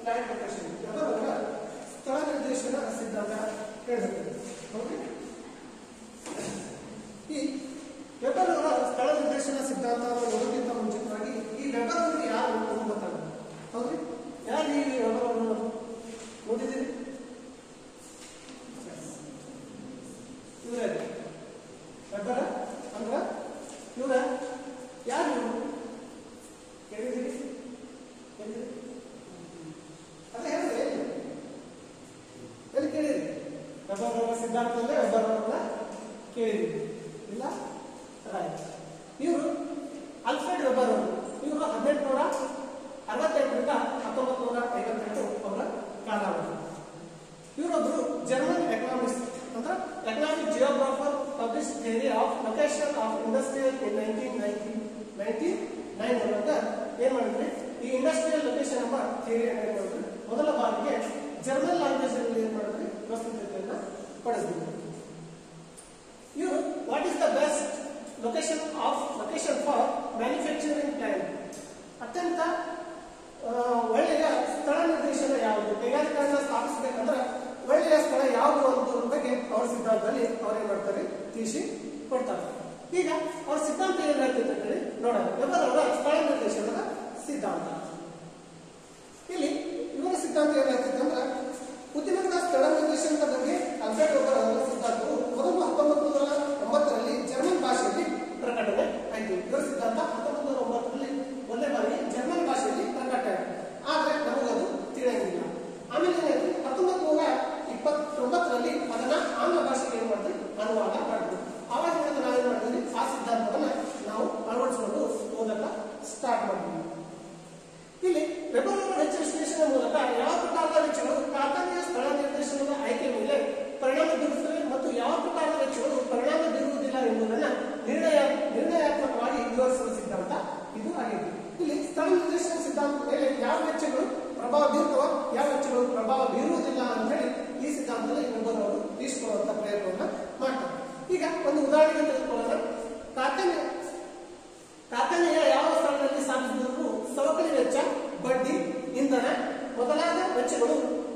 Plan location ಅದರ ಸ್ಥಳ ನಿರ್ದೇಶನ ಸಿದ್ಧಾಂತ ಹೇಳುತ್ತದೆ ಓಕೆ ಈ ವೆಬರ್ ಅವರ ಸ್ಥಳ ನಿರ್ದೇಶನ ಸಿದ್ಧಾಂತವನ್ನು ನೋಡೋಕ್ಕಿಂತ ಮುಂಚಿತವಾಗಿ ಈ ವೆಬರ್ ಅವರು ಯಾರು ಅಂತ ಗೊತ್ತಾಗುತ್ತೆ ಹೌದ್ರಿ ಯಾರು ಈ ವೆಬರ್ ಅವರನ್ನು ನೋಡಿದ್ದೀರಿ ಇವರೇ ವೆಬರ ಅಂದ್ರ ಇವರ ಯಾರು ಇವರು ಕೇಳಿದಿರಿ ಕೇಳಿದಿರಿ ಅದೇ ಹೇಳಿದ್ರೆ ಎಲ್ಲಿ ಎಲ್ಲಿ ಕೇಳಿರಿ ವೆಬರ್ ಅವರ ಸಿದ್ಧಾಂತದಲ್ಲೇ ವೆಬರ್ ಅವರನ್ನ ಕೇಳಿದಿರಿ ಇಲ್ಲ ರೈಟ್ ಇವರು ಅಲ್ಫ್ರೆಡ್ ವೆಬರ್ ಅವರು ಇವರು ಹದಿನೆಂಟುನೂರ ಅರವತ್ತೆಂಟರಿಂದ ಹತ್ತೊಂಬತ್ತು ನೂರ ಐವತ್ತೆಂಟು ಅವರ ಕಾಲಾವಧಿ ಇವರೊಬ್ಬರು ಜರ್ಮನ್ ಎಕನಾಮಿಸ್ಟ್ ಅಂದ್ರೆ economic geographer publish theory of location of industrial in nineteen ninety ninety nine ಒಳಗ ಏನ್ ಮಾಡಿದ್ರಿ ಈ ಇಂಡಸ್ಟ್ರಿಯಲ್ ಲೊಕೇಶನ್ ಎಂಬ ಥಿಯರಿ ಏನ್ ಮಾಡಿದ್ರಿ ಮೊದಲ ಬಾರಿಗೆ ಜರ್ಮನ್ ಲ್ಯಾಂಗ್ವೇಜ್ ಅಲ್ಲಿ ಏನ್ ಮಾಡಿದ್ರಿ ಪ್ರಸ್ತುತತೆಯನ್ನ ಪಡೆದಿದ್ರು ಇವರು what is the best location of location for manufacturing plant ಅತ್ಯಂತ ಆ, ಒಳ್ಳೆಯ ಸ್ಥಳ ನಿರ್ದೇಶನ ಯಾವುದು ಕೈಗಾರಿಕೆಗಳನ್ನ ಸ್ಥಾಪಿಸಬೇಕಂದ್ರೆ ಒಳ್ಳೆಯ ಸ್ಥಳ ಯಾವುದು ಅನ್ನೋದ್ರ ಬಗ್ಗೆ ಅವರ ಸಿದ್ಧಾಂತದಲ್ಲಿ ಅವ್ರೇನ್ ಮಾಡ್ತಾರೆ ತಿಳಿಸಿ ಕೊಡ್ತಾರೆ ಈಗ ಅವ್ರ ಸಿದ್ಧಾಂತ ಏನ್ ಹೇಳ್ತೈತೆ ಅಂತ ಹೇಳಿ ನೋಡೋಣ ವೆಬರ್ ಅವರ ಸ್ಥಳ ನಿರ್ದೇಶನದ ಸಿದ್ಧಾಂತ ಇಲ್ಲಿ ಇವರ ಸಿದ್ಧಾಂತ ಏನ್ ಹೇಳ್ತೈತೆ ಅಂದ್ರೆ ಉದ್ಯಮದ ಸ್ಥಳ ನಿರ್ದೇಶನದ ಬಗ್ಗೆ ಅಲ್ಫ್ರೆಡ್ ವೆಬರ್ ಅವರ ಸಿದ್ಧಾಂತವು ಮೊದಲು ಹತ್ತೊಂಬತ್ತು ನೂರ ಒಂಬತ್ತರಲ್ಲಿ ಜರ್ಮನ್ ಭಾಷೆಯಲ್ಲಿ ಪ್ರಕಟಣೆ ಆಯಿತು ಇವರ ಸಿದ್ಧಾಂತ ಹತ್ತೊಂಬತ್ತು ನೂರ ಒಂಬತ್ತರಲ್ಲಿ ಒಂದೇ ಬಾರಿ ಜರ್ಮನ್ ಭಾಷೆಯಲ್ಲಿ ಪ್ರಕಟ ಆಯಿತು ಆದ್ರೆ ನಮಗದು ತಿಳಿಯಂಗಿಲ್ಲ ಆಮೇಲೆ ಏನಾಯ್ತು ಹತ್ತೊಂಬತ್ತು ನೂರ ಇಪ್ಪತ್ತೊಂಬತ್ತರಲ್ಲಿ ಅದನ್ನ ಆಂಗ್ಲ ಭಾಷೆಗೆ ಏನ್ ಮಾಡಿದ್ವಿ ಅನುವಾದ ಮಾಡಿದ್ವಿ ಆವಾಗ ಏನಾಯ್ತು ನಾವೇನ್ ಮಾಡಿದ್ವಿ ಆ ಸಿದ್ಧಾಂತವನ್ನ ನಾವು ಅಳವಡಿಸಿಕೊಂಡು ಓದಕ್ಕ ಸ್ಟಾರ್ಟ್ ಮಾಡಿದ್ವಿ ಇಲ್ಲಿ ವೆಬರ್ ಅವರ ವೆಚ್ಚ ವಿಶ್ಲೇಷಣೆ ಮೂಲಕ ಯಾವ ಪ್ರಕಾರದ ವೆಚ್ಚಗಳು ಕಾರ್ಖಾನೆಯ ಸ್ಥಳ ನಿರ್ದೇಶನದ ಆಯ್ಕೆ ಮೇಲೆ ಪರಿಣಾಮ ಬೀರುತ್ತವೆ ಮತ್ತು ಯಾವ ಪ್ರಕಾರದ ವೆಚ್ಚಗಳು ಪರಿಣಾಮ ಬೀರುವುದಿಲ್ಲ ಎಂಬುದನ್ನ ನಿರ್ಣಯ ನಿರ್ಣಯಾತ್ಮಕವಾಗಿ ವಿವರಿಸುವ ಸಿದ್ಧಾಂತ ಇದು ಆಗಿದೆ ಇಲ್ಲಿ ಸ್ಥಳ ನಿರ್ದೇಶನ ಸಿದ್ಧಾಂತದ ಮೇಲೆ ಯಾವ ವೆಚ್ಚಗಳು ಪ್ರಭಾವ ಬೀರ್ತವ ಯಾವ ವೆಚ್ಚಗಳು ಪ್ರಭಾವ ಬೀರುವುದಿಲ್ಲ ಅಂತ ಹೇಳಿ ಈ ಸಿದ್ಧಾಂತದಲ್ಲಿ ವೆಬರ್ ಅವರು ತಿಳಿಸಿಕೊಳ್ಳುವಂತ ಪ್ರಯತ್ನವನ್ನ ಮಾಡ್ತಾರೆ ಈಗ ಒಂದು ಉದಾಹರಣೆ ತೆಗೆದುಕೊಳ್ಳೋಣ ಕಾರ್ಖಾನೆ ಕಾರ್ಖಾನೆಯ ಯಾವ ಸ್ಥಳದಲ್ಲಿ ಸ್ಥಾಪಿಸಿದರೂ ಸವಕಳಿ ವೆಚ್ಚ ಬಡ್ಡಿ ಇಂಧನ ಮೊದಲಾದ ವೆಚ್ಚಗಳು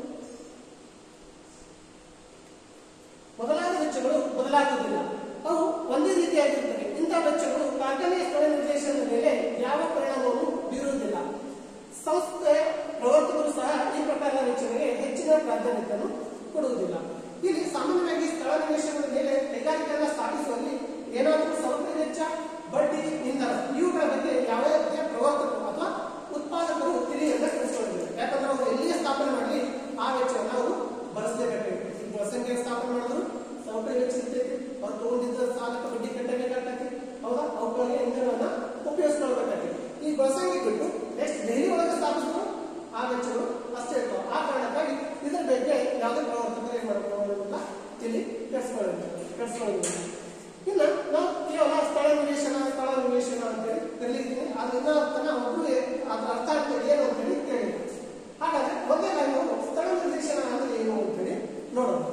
ಮೊದಲಾದ ವೆಚ್ಚಗಳು ಬದಲಾಗುವುದಿಲ್ಲ ಅವು ಒಂದೇ ರೀತಿಯಾಗಿರುತ್ತವೆ ಇಂಥ ವೆಚ್ಚಗಳು ಕಾರ್ಖಾನೆಯ ಸ್ಥಳ ನಿರ್ದೇಶನದ ಮೇಲೆ ಯಾವ ಪರಿಣಾಮವನ್ನು ಬೀರುವುದಿಲ್ಲ ಸಂಸ್ಥೆ ಪ್ರವರ್ತಕರು ಸಹ ಈ ಪ್ರಕಾರದ ವೆಚ್ಚಗಳಿಗೆ ಹೆಚ್ಚಿನ ಪ್ರಾಧಾನ್ಯತೆಯನ್ನು ಕೊಡುವುದಿಲ್ಲ ಇಲ್ಲಿ ಸಾಮಾನ್ಯವಾಗಿ ಸ್ಥಳ ನಿವೇಶನದ ಮೇಲೆ ಕೈಗಾರಿಕೆಯನ್ನು ಸ್ಥಾಪಿಸುವಲ್ಲಿ ಏನಾದರೂ ಸವಕಳಿ ವೆಚ್ಚ ಬಡ್ಡಿ ಇಂಧನ ಇವುಗಳ ಬಗ್ಗೆ ಯಾವುದೇ ಪ್ರವರ್ತಕರು ಅಥವಾ ಉತ್ಪಾದಕರು ತಿಳಿಯನ್ನ ತಿಳಿಸ್ಕೊಂಡಿದ್ದಾರೆ ಯಾಕಂದ್ರೆ ಅವರು ಎಲ್ಲಿಯೇ ಸ್ಥಾಪನೆ ಮಾಡಲಿ ಆ ವೆಚ್ಚವನ್ನು ಅವರು ಭರಿಸಲೇಬೇಕಾಗಿತ್ತು ಈಗ ಬಳಸಂಖ್ಯೆ ಸ್ಥಾಪನೆ ಮಾಡಿದ್ರು ಸವಕಳಿ ವೆಚ್ಚ ಇರ್ತೈತಿ ಅವ್ರು ತಗೊಂಡಿದ್ದ ಸಾಲಕ್ಕೆ ಬಡ್ಡಿ ಕಟ್ಟಬೇಕಾಗ್ತೈತಿ ಹೌದಾ ಅವುಗಳಿಗೆ ಇಂಧನವನ್ನ ಉಪಯೋಗಿಸ್ಕೊಳ್ಬೇಕಾಗ್ತೈತಿ ಈ ಬಳಸಂಖ್ಯೆ ಬಿಟ್ಟು ನೆಕ್ಸ್ಟ್ ದೆಹಲಿ ಒಳಗೆ ಸ್ಥಾಪಿಸಿದ್ರು ಆ ವೆಚ್ಚಗಳು ಅಷ್ಟೇ ಇರ್ತಾವೆ ಆ ಕಾರಣಕ್ಕಾಗಿ ಇದರ ಬಗ್ಗೆ ಯಾವುದೇ ಪ್ರವರ್ತಕರು ಏನ್ ಮಾಡ್ಕೊಳ್ಳೋದಿಲ್ಲ ತಿಳಿ ಕೆಡಿಸ್ಕೊಳ್ಳೋದಿಲ್ಲ ಕೆಡಿಸ್ಕೊಳ್ಳೋದಿಲ್ಲ ಇನ್ನು ನಾವು ಕೇವಲ ಸ್ಥಳ ನಿವೇಶನ ಸ್ಥಳ ನಿವೇಶನ ಅಂತೇಳಿ ಕರೀಲಿದ್ದೀನಿ ಅದರಿಂದ ತನ ಒಬ್ಬರಿಗೆ ಅದ್ರ ಅರ್ಥ ಆಗ್ತದೆ ಏನು ಅಂತೇಳಿ ಕೇಳಿ ಹಾಗಾದ್ರೆ ಮೊದಲನೇದಾಗಿ ನಾವು ಸ್ಥಳ ನಿರ್ದೇಶನ ಅಂದ್ರೆ ಏನು ಅಂತೇಳಿ ನೋಡೋಣ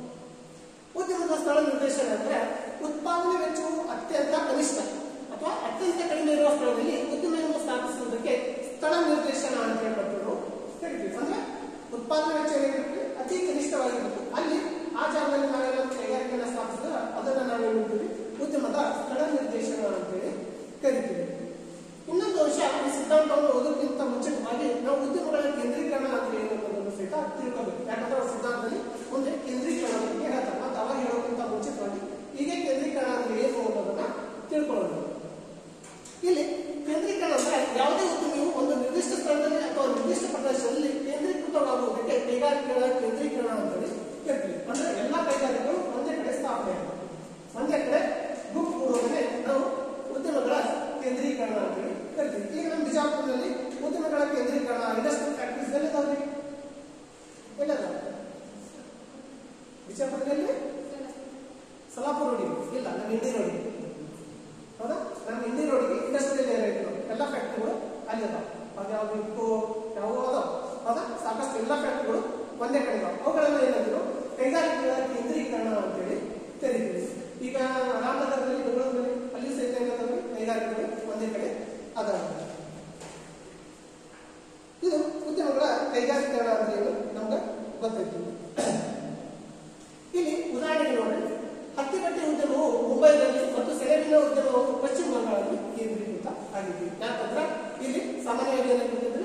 ಉದ್ಯಮದ ಸ್ಥಳ ನಿರ್ದೇಶನ ಅಂದ್ರೆ ಉತ್ಪಾದನೆ ವೆಚ್ಚವು ಅತ್ಯಂತ ಕನಿಷ್ಠ ಅಥವಾ ಅತ್ಯಂತ ಕಡಿಮೆ ಇರುವ ಸ್ಥಳದಲ್ಲಿ ಉದ್ಯಮವನ್ನು ಸ್ಥಾಪಿಸುವುದಕ್ಕೆ ಸ್ಥಳ ನಿರ್ದೇಶನ ಅಂತ ಹೇಳ್ಬಿಟ್ಟು ನಾವು ಕರಿತೀವಿ ಅಂದ್ರೆ ಉತ್ಪಾದನೆ ವೆಚ್ಚ ಏನಿರುತ್ತೆ ಅತಿ ಕನಿಷ್ಠವಾಗಿರುತ್ತೆ ಅಲ್ಲಿ ಆ ಜಾಗದಲ್ಲಿ ನಾವೇನಾದ್ರು ಕೈಗಾರಿಕೆಯನ್ನು ಸ್ಥಾಪಿಸಿದ್ರೆ ಅದನ್ನ ನಾವೇನು ಅಂತೀವಿ ಉದ್ಯಮದ ಸ್ಥಳ ನಿರ್ದೇಶನ ಅಂತೇಳಿ ಕರಿತೀವಿ ಇನ್ನೊಂದು ಅಂಶ ಈ ಸಿದ್ಧಾಂತವನ್ನು ಓದೋಕ್ಕಿಂತ ಮುಂಚಿತವಾಗಿ ನಾವು ಉದ್ಯಮಗಳ ಕೇಂದ್ರೀಕರಣ ಅಂದ್ರೆ ಏನು ಅನ್ನೋದನ್ನು ಸಹಿತ ತಿಳ್ಕೋಬೇಕು ಯಾಕಂದ್ರೆ ಅವ್ರ ಸಿದ್ಧಾಂತದಲ್ಲಿ ಮುಂದೆ ಕೇಂದ್ರೀಕರಣ ಬಗ್ಗೆ ಹೇಳ್ತಾರೆ ಮತ್ತೆ ಅವಾಗ ಹೇಳೋಕ್ಕಿಂತ ಮುಂಚಿತವಾಗಿ ಈಗ ಕೇಂದ್ರೀಕರಣ ಅಂದ್ರೆ ಏನು ಅನ್ನೋದನ್ನ ತಿಳ್ಕೊಳ್ಳೋದು ಇಲ್ಲಿ ಕೇಂದ್ರೀಕರಣ ಅಂದ್ರೆ ಯಾವುದೇ ಉದ್ಯಮಿಯು ಒಂದು ನಿರ್ದಿಷ್ಟ ಸ್ಥಳದಲ್ಲಿ ಅಥವಾ ನಿರ್ದಿಷ್ಟ ಪ್ರದೇಶದಲ್ಲಿ ಕೇಂದ್ರೀಕೃತವಾಗುವುದಕ್ಕೆ ಕೈಗಾರಿಕೆಗಳ ಕೇಂದ್ರೀಕರಣ ಅಂತೇಳಿ ಹೇಳ್ತೀವಿ ಅಂದ್ರೆ ಎಲ್ಲಾ ಕೈಗಾರಿಕೆಗಳು ಒಂದೇ ಕಡೆ ಸ್ಥಾಪನೆ ಆಗ್ತವೆ ಒಂದೇ ಕಡೆ ಗುಂಪುಗೂಡೋದನ್ನೇ ನಾವು ಉದ್ಯಮಗಳ ಕೇಂದ್ರೀಕರಣ ಅಂತೇಳಿ ಕರಿತೀವಿ ಈಗ ನಮ್ಮ ಬಿಜಾಪುರದಲ್ಲಿ ಉದ್ಯಮಗಳ ಕೇಂದ್ರೀಕರಣ ಇಂಡಸ್ಟ್ರಿಯಲ್ ಫ್ಯಾಕ್ಟರೀಸ್ ಎಲ್ಲಿದಾವ್ರಿ ಎಲ್ಲದ ಬಿಜಾಪುರದಲ್ಲಿ ಸಲಾಪುರ ರೋಡಿಗೆ ಇಲ್ಲ ನಮ್ಮ ಇಂಡಿ ರೋಡಿಗೆ ಹೌದಾ ನಮ್ಮ ಇಂಡಿ ರೋಡಿಗೆ ಇಂಡಸ್ಟ್ರಿಯಲ್ ಏರಿಯಾ ಇತ್ತು ಎಲ್ಲ ಫ್ಯಾಕ್ಟ್ರಿಗಳು ಅಲ್ಲಿ ಅದಾವ ಅದು ಯಾವ್ದು ಇಟ್ಟು ಯಾವ ಅದಾವ ಹೌದಾ ಸಾಕಷ್ಟು ಎಲ್ಲ ಫ್ಯಾಕ್ಟ್ರಿಗಳು ಒಂದೇ ಕಡೆ ಇದಾವ ಅವುಗಳೆಲ್ಲ ಏನಾದ್ರು ಕೈಗಾರಿಕೆಗಳ ಕೇಂದ್ರೀಕರಣ ಅಂತೇಳಿ ಕರಿತೀವಿ ಈಗ ರಾಮನಗರದಲ್ಲಿ ಬೆಂಗಳೂರಿನಲ್ಲಿ ಅಲ್ಲಿ ಸಹಿತ ಏನಾದ್ರು ಕೈಗಾರಿಕೆಗಳು ಒಂದೇ ಕಡೆ ಅದಾವ ಇದು ಉದ್ಯಮಗಳ ಕೈಗಾರಿಕರಣ ಅಂದ್ರೆ ಏನು ನಮ್ಗೆ ಗೊತ್ತಾಯ್ತು ಇಲ್ಲಿ ಉದಾಹರಣೆಗೆ ನೋಡಿ ಹತ್ತಿ ಬಟ್ಟೆ ಉದ್ಯಮವು ಮುಂಬೈನಲ್ಲಿ ಮತ್ತು ಸೆರೆಬಿನ ಉದ್ಯಮವು ಪಶ್ಚಿಮ ಬಂಗಾಳದಲ್ಲಿ ಕೇಂದ್ರೀಕೃತ ಆಗಿದೆ ಯಾಕಂದ್ರೆ ಇಲ್ಲಿ ಸಾಮಾನ್ಯವಾಗಿ ಏನಾಗಿರ್ತದೆ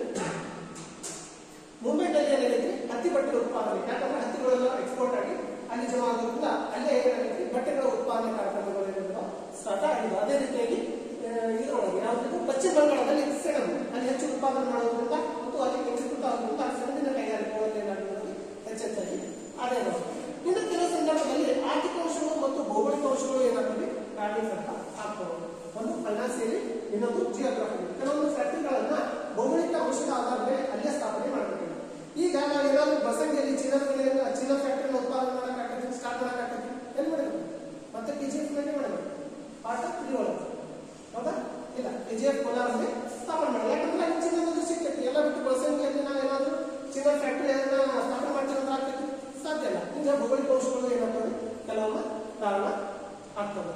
ಮುಂಬೈನಲ್ಲಿ ಏನಾಗೈತಿ ಹತ್ತಿ ಬಟ್ಟೆ ಉತ್ಪಾದನೆ ಯಾಕಂದ್ರೆ ಹತ್ತಿಗಳೆಲ್ಲ ಎಕ್ಸ್ಪೋರ್ಟ್ ಆಗಿ ಅಲ್ಲಿ ಜಮಾ ಆಗೋದ್ರಿಂದ ಅಲ್ಲೇ ಏನಾಗೈತಿ ಬಟ್ಟೆಗಳ ಉತ್ಪಾದನೆ ಕಾರ್ಯಕ್ರಮಗಳು ಏನಿದಾವ ಸ್ಟಾರ್ಟ್ ಆಗಿದೆ ಅದೇ ರೀತಿಯಾಗಿ ಆ, ಇದರೊಳಗೆ ಯಾವುದು ಪಶ್ಚಿಮ ಬಂಗಾಳದಲ್ಲಿ ಸೆಣಬು ಅಲ್ಲಿ ಹೆಚ್ಚು ಉತ್ಪಾದನೆ ಮಾಡೋದ್ರಿಂದ ಮತ್ತು ಅಲ್ಲಿ ಕೇಂದ್ರೀಕೃತ ಆಗೋದ್ರಿಂದ ಆ ಸೆಣಬಿನ ಕೈಗಾರಿಕೆಗಳಲ್ಲಿ ಏನಾಗಿರೋದು ಹೆಚ್ಚೆಚ್ಚಾಗಿ ಆದಾಯ ಬರ್ತದೆ. ಇನ್ನು ಕೆಲವು ಸಂದರ್ಭದಲ್ಲಿ ಆರ್ಥಿಕ ಅಂಶಗಳು ಮತ್ತು ಭೌಗೋಳಿಕ ಅಂಶಗಳು ಏನಾಗ್ತವೆ ಕಾರಣೀಕರಣ ಆಗ್ತವೆ ಒಂದು ಫೈನಾನ್ಸಿಯಲಿ ಇನ್ನೊಂದು ಜಿಯೋಗ್ರಫಿ ಕೆಲವೊಂದು ಫ್ಯಾಕ್ಟರಿಗಳನ್ನ ಭೌಗೋಳಿಕ ಅಂಶದ ಆಧಾರದ ಮೇಲೆ ಅಲ್ಲೇ ಸ್ಥಾಪನೆ ಮಾಡಬೇಕು ಈಗ ನಾವು ಏನಾದ್ರು ಬಸಂಗಿಯಲ್ಲಿ ಚಿನ್ನದ ಬೆಳೆಯನ್ನ ಚಿನ್ನ ಫ್ಯಾಕ್ಟರಿನ ಉತ್ಪಾದನೆ ಮಾಡಕ್ಕಾಗತ್ತೆ ಸ್ಟಾರ್ಟ್ ಮಾಡಕ್ಕಾಗತ್ತೆ ಎಲ್ಲಿ ಮಾಡಬೇಕು ಮತ್ತೆ ಕೆ ಜಿ ಎಫ್ ಮೇಲೆ ಮಾಡಬೇಕು ಪಾಠ ತ್ರೀ ಒಳಗೆ ಹೌದಾ ಇಲ್ಲ ಕೆ ಜಿ ಎಫ್ ಕೋಲಾರಲ್ಲಿ ಸ್ಥಾಪನೆ ಮಾಡಿ ಯಾಕಂದ್ರೆ ಅಲ್ಲಿ ಚಿನ್ನದ ಸಿಗ್ತೈತಿ ಎಲ್ಲ ಬಿಟ್ಟು ಬಸಂಗಿಯಲ್ಲಿ ನಾವು ಏನಾದ್ರು ಚಿನ್ನ ಫ್ಯಾಕ್ಟರಿಯನ್ನ ಸ್ಥಾಪನೆ ಮಾಡ್ತೀವಿ ಅಂದ್ರೆ ಆಗ್ತೈತಿ ಸಾಧ್ಯ ಇಲ್ಲ ಈಗ ಭೌಗೋಳಿಕ ಅಂಶಗಳು ಏನಾಗ್ತವೆ ಕೆಲವೊಮ್ಮೆ ಕಾರಣ ಆಗ್ತವೆ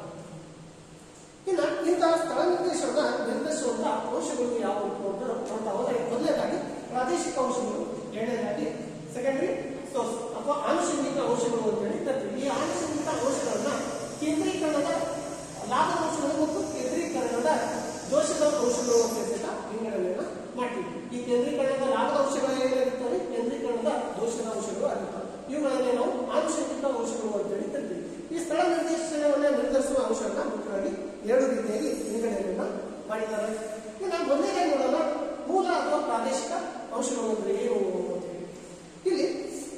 ಇನ್ನ ಇಂತಹ ಸ್ಥಳ ನಿರ್ದೇಶನ ನಿರ್ದೇಶಿಸುವಂತಹ ಅಂಶಗಳು ಯಾವುವು ಅಂತ ನೋಡ್ತಾ ಹೋದ್ರೆ ಮೊದಲನೇದಾಗಿ ಪ್ರಾದೇಶಿಕ ಅಂಶಗಳು ಎರಡನೇದಾಗಿ ಸೆಕೆಂಡರಿ ಸೋರ್ಸ್ ಅಥವಾ ಆನುಷಂಗಿಕ ಅಂಶಗಳು ಅಂತ ಹೇಳಿ ಕರಿತೀವಿ ಈ ಆನುಷಂಗಿಕ ಅಂಶಗಳನ್ನ ಕೇಂದ್ರೀಕರಣದ ಲಾಭದ ಅಂಶಗಳು ಮತ್ತು ಕೇಂದ್ರೀಕರಣದ ದೋಷದ ಅಂಶಗಳು ಅಂತ ಸಹಿತ ವಿಂಗಡಣೆಯನ್ನ ಮಾಡ್ತೀವಿ ಈ ಕೇಂದ್ರೀಕರಣದ ಲಾಭದ ಅಂಶಗಳು ಏನಾಗಿರ್ತವೆ ಕೇಂದ್ರೀಕರಣದ ದೋಷದ ಅಂಶಗಳು ಆಗಿರ್ತವೆ ಇವುಗಳನ್ನೇ ನಾವು ಆನುಷಂಗಿಕ ಅಂಶಗಳು ಅಂತ ಹೇಳಿ ಕರಿತೀವಿ ಈ ಸ್ಥಳ ನಿರ್ದೇಶನವನ್ನ ನಿರ್ಧರಿಸುವ ಅಂಶವನ್ನ ಮುಖ್ಯವಾಗಿ ಎರಡು ರೀತಿಯಾಗಿ ವಿಂಗಡಣೆಯನ್ನ ಮಾಡಿದ್ದಾರೆ ಇನ್ನು ಮೊದಲನೇ ನೋಡೋಣ ಮೂಲ ಅಥವಾ ಪ್ರಾದೇಶಿಕ ಅಂಶಗಳು ಅಂದ್ರೆ ಏನು ಅಂತ ಹೇಳಿ ಇಲ್ಲಿ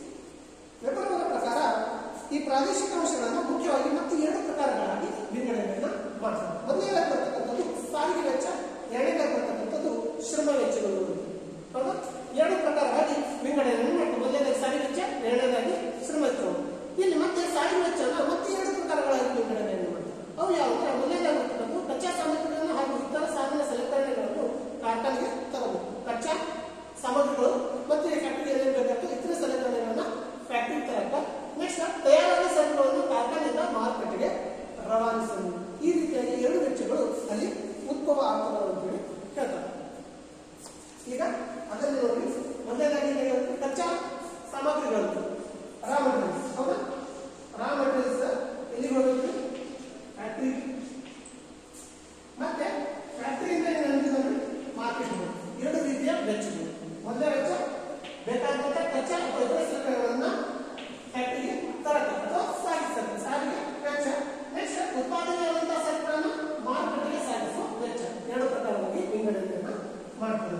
ವೆಬರವರ ಪ್ರಕಾರ ಈ ಪ್ರಾದೇಶಿಕ ಅಂಶಗಳನ್ನ ಮುಖ್ಯವಾಗಿ ಮತ್ತು ಎರಡು ಪ್ರಕಾರಗಳಾಗಿ ವಿಂಗಡಣೆಯನ್ನ ಮಾಡ್ತಾರೆ ಮೊದಲನೇದಾಗಿ ಬರ್ತಕ್ಕಂಥದ್ದು ಸಾರಿಗೆ ವೆಚ್ಚ ಎರಡನೇದಾಗಿ ಬರ್ತಕ್ಕಂಥದ್ದು ಶ್ರಮ ವೆಚ್ಚಗಳು ಹೌದಾ ಎರಡು ಪ್ರಕಾರವಾಗಿ ವಿಂಗಡಣೆಯನ್ನು ಮಾಡ್ತಾರೆ ಮೊದಲನೇದಾಗಿ ಸಾರಿಗೆ ವೆಚ್ಚ ಎರಡನೇದಾಗಿ ಶ್ರಮ ವೆಚ್ಚಗಳು ಇಲ್ಲಿ ಮತ್ತೆ ಸಾರಿಗೆ ವೆಚ್ಚನ ಮತ್ತೆ ಎರಡು ಪ್ರಕಾರಗಳಾಗಿ ವಿಂಗಡಣೆಯನ್ನು ಮಾಡ್ತಾರೆ ಅವು ಯಾವ ಅಂದ್ರೆ ಮೊದಲನೇದಾಗಿ ಬರ್ತಕ್ಕಂಥದ್ದು ಕಚ್ಚಾ ಸಾಮಗ್ರಿಗಳನ್ನು ಹಾಗೂ ಇತರ ಸಾಧನ ಸಲಕರಣೆಗಳನ್ನು ಕಾರ್ಖಾನೆಗೆ ತರಬೇಕು ಕಚ್ಚಾ ಸಾಮಗ್ರಿಗಳು ಮತ್ತು ಈ ಫ್ಯಾಕ್ಟರಿ ಏನೇನು ಬೇಕಾಗ್ತದೆ ಇತರ ಸಲಕರಣೆಗಳನ್ನ ಫ್ಯಾಕ್ಟರಿ ತರಕ ನೆಕ್ಸ್ಟ್ ತಯಾರಾದ ಸರಕುಗಳನ್ನು ಕಾರ್ಖಾನೆಯಿಂದ ಮಾರುಕಟ್ಟೆಗೆ ರವಾನಿಸುವುದು ಈ ರೀತಿಯಾಗಿ ಎರಡು ವೆಚ್ಚಗಳು ಅಲ್ಲಿ ಉದ್ಭವ ಆಗ್ತವೆ ಅಂತೇಳಿ ಹೇಳ್ತಾರೆ ಈಗ ಅದನ್ನು ನೋಡಿ ಮೊದಲನೇದಾಗಿ ಏನಾಗುತ್ತೆ ಕಚ್ಚಾ ಸಾಮಗ್ರಿಗಳು ರಾ ಮಟೀರಿಯಲ್ಸ್ ಹೌದಾ ರಾ ಮಟೀರಿಯಲ್ಸ್ ಎಲ್ಲಿಗೆ ಹೋಗುತ್ತೆ ಫ್ಯಾಕ್ಟ್ರಿ ಮತ್ತೆ ಫ್ಯಾಕ್ಟರಿಯಿಂದ ಏನು ಅಂತಿದ್ರೆ ಮಾರ್ಕೆಟ್ ಎರಡು ರೀತಿಯ ವೆಚ್ಚಗಳು ಮೊದಲನೇ ವೆಚ್ಚ ಬೇಕಾದಂತ ಕಚ್ಚಾ ಅಥವಾ ಇತರ ಸರಕುಗಳನ್ನ ಫ್ಯಾಕ್ಟರಿಗೆ ತರಕ ಅಥವಾ ಸಾಗಿಸಬೇಕು ಸಾರಿಗೆ ವೆಚ್ಚ ನೆಕ್ಸ್ಟ್ ಉತ್ಪಾದನೆಯಾದಂತಹ ಸರಕುಗಳನ್ನು ಮಾರುಕಟ್ಟೆಗೆ ಸಾಗಿಸುವ ವೆಚ್ಚ ಎರಡು ಪ್ರಕಾರವಾಗಿ ವಿಂಗಡಣೆಯನ್ನ ಮಾಡ್ತಾರೆ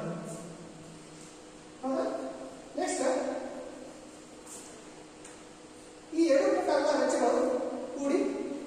ಹೌದಾ ನೆಕ್ಸ್ಟ್ ಈ ಎರಡು ಪ್ರಕಾರದ ವೆಚ್ಚಗಳು ಕೂಡಿ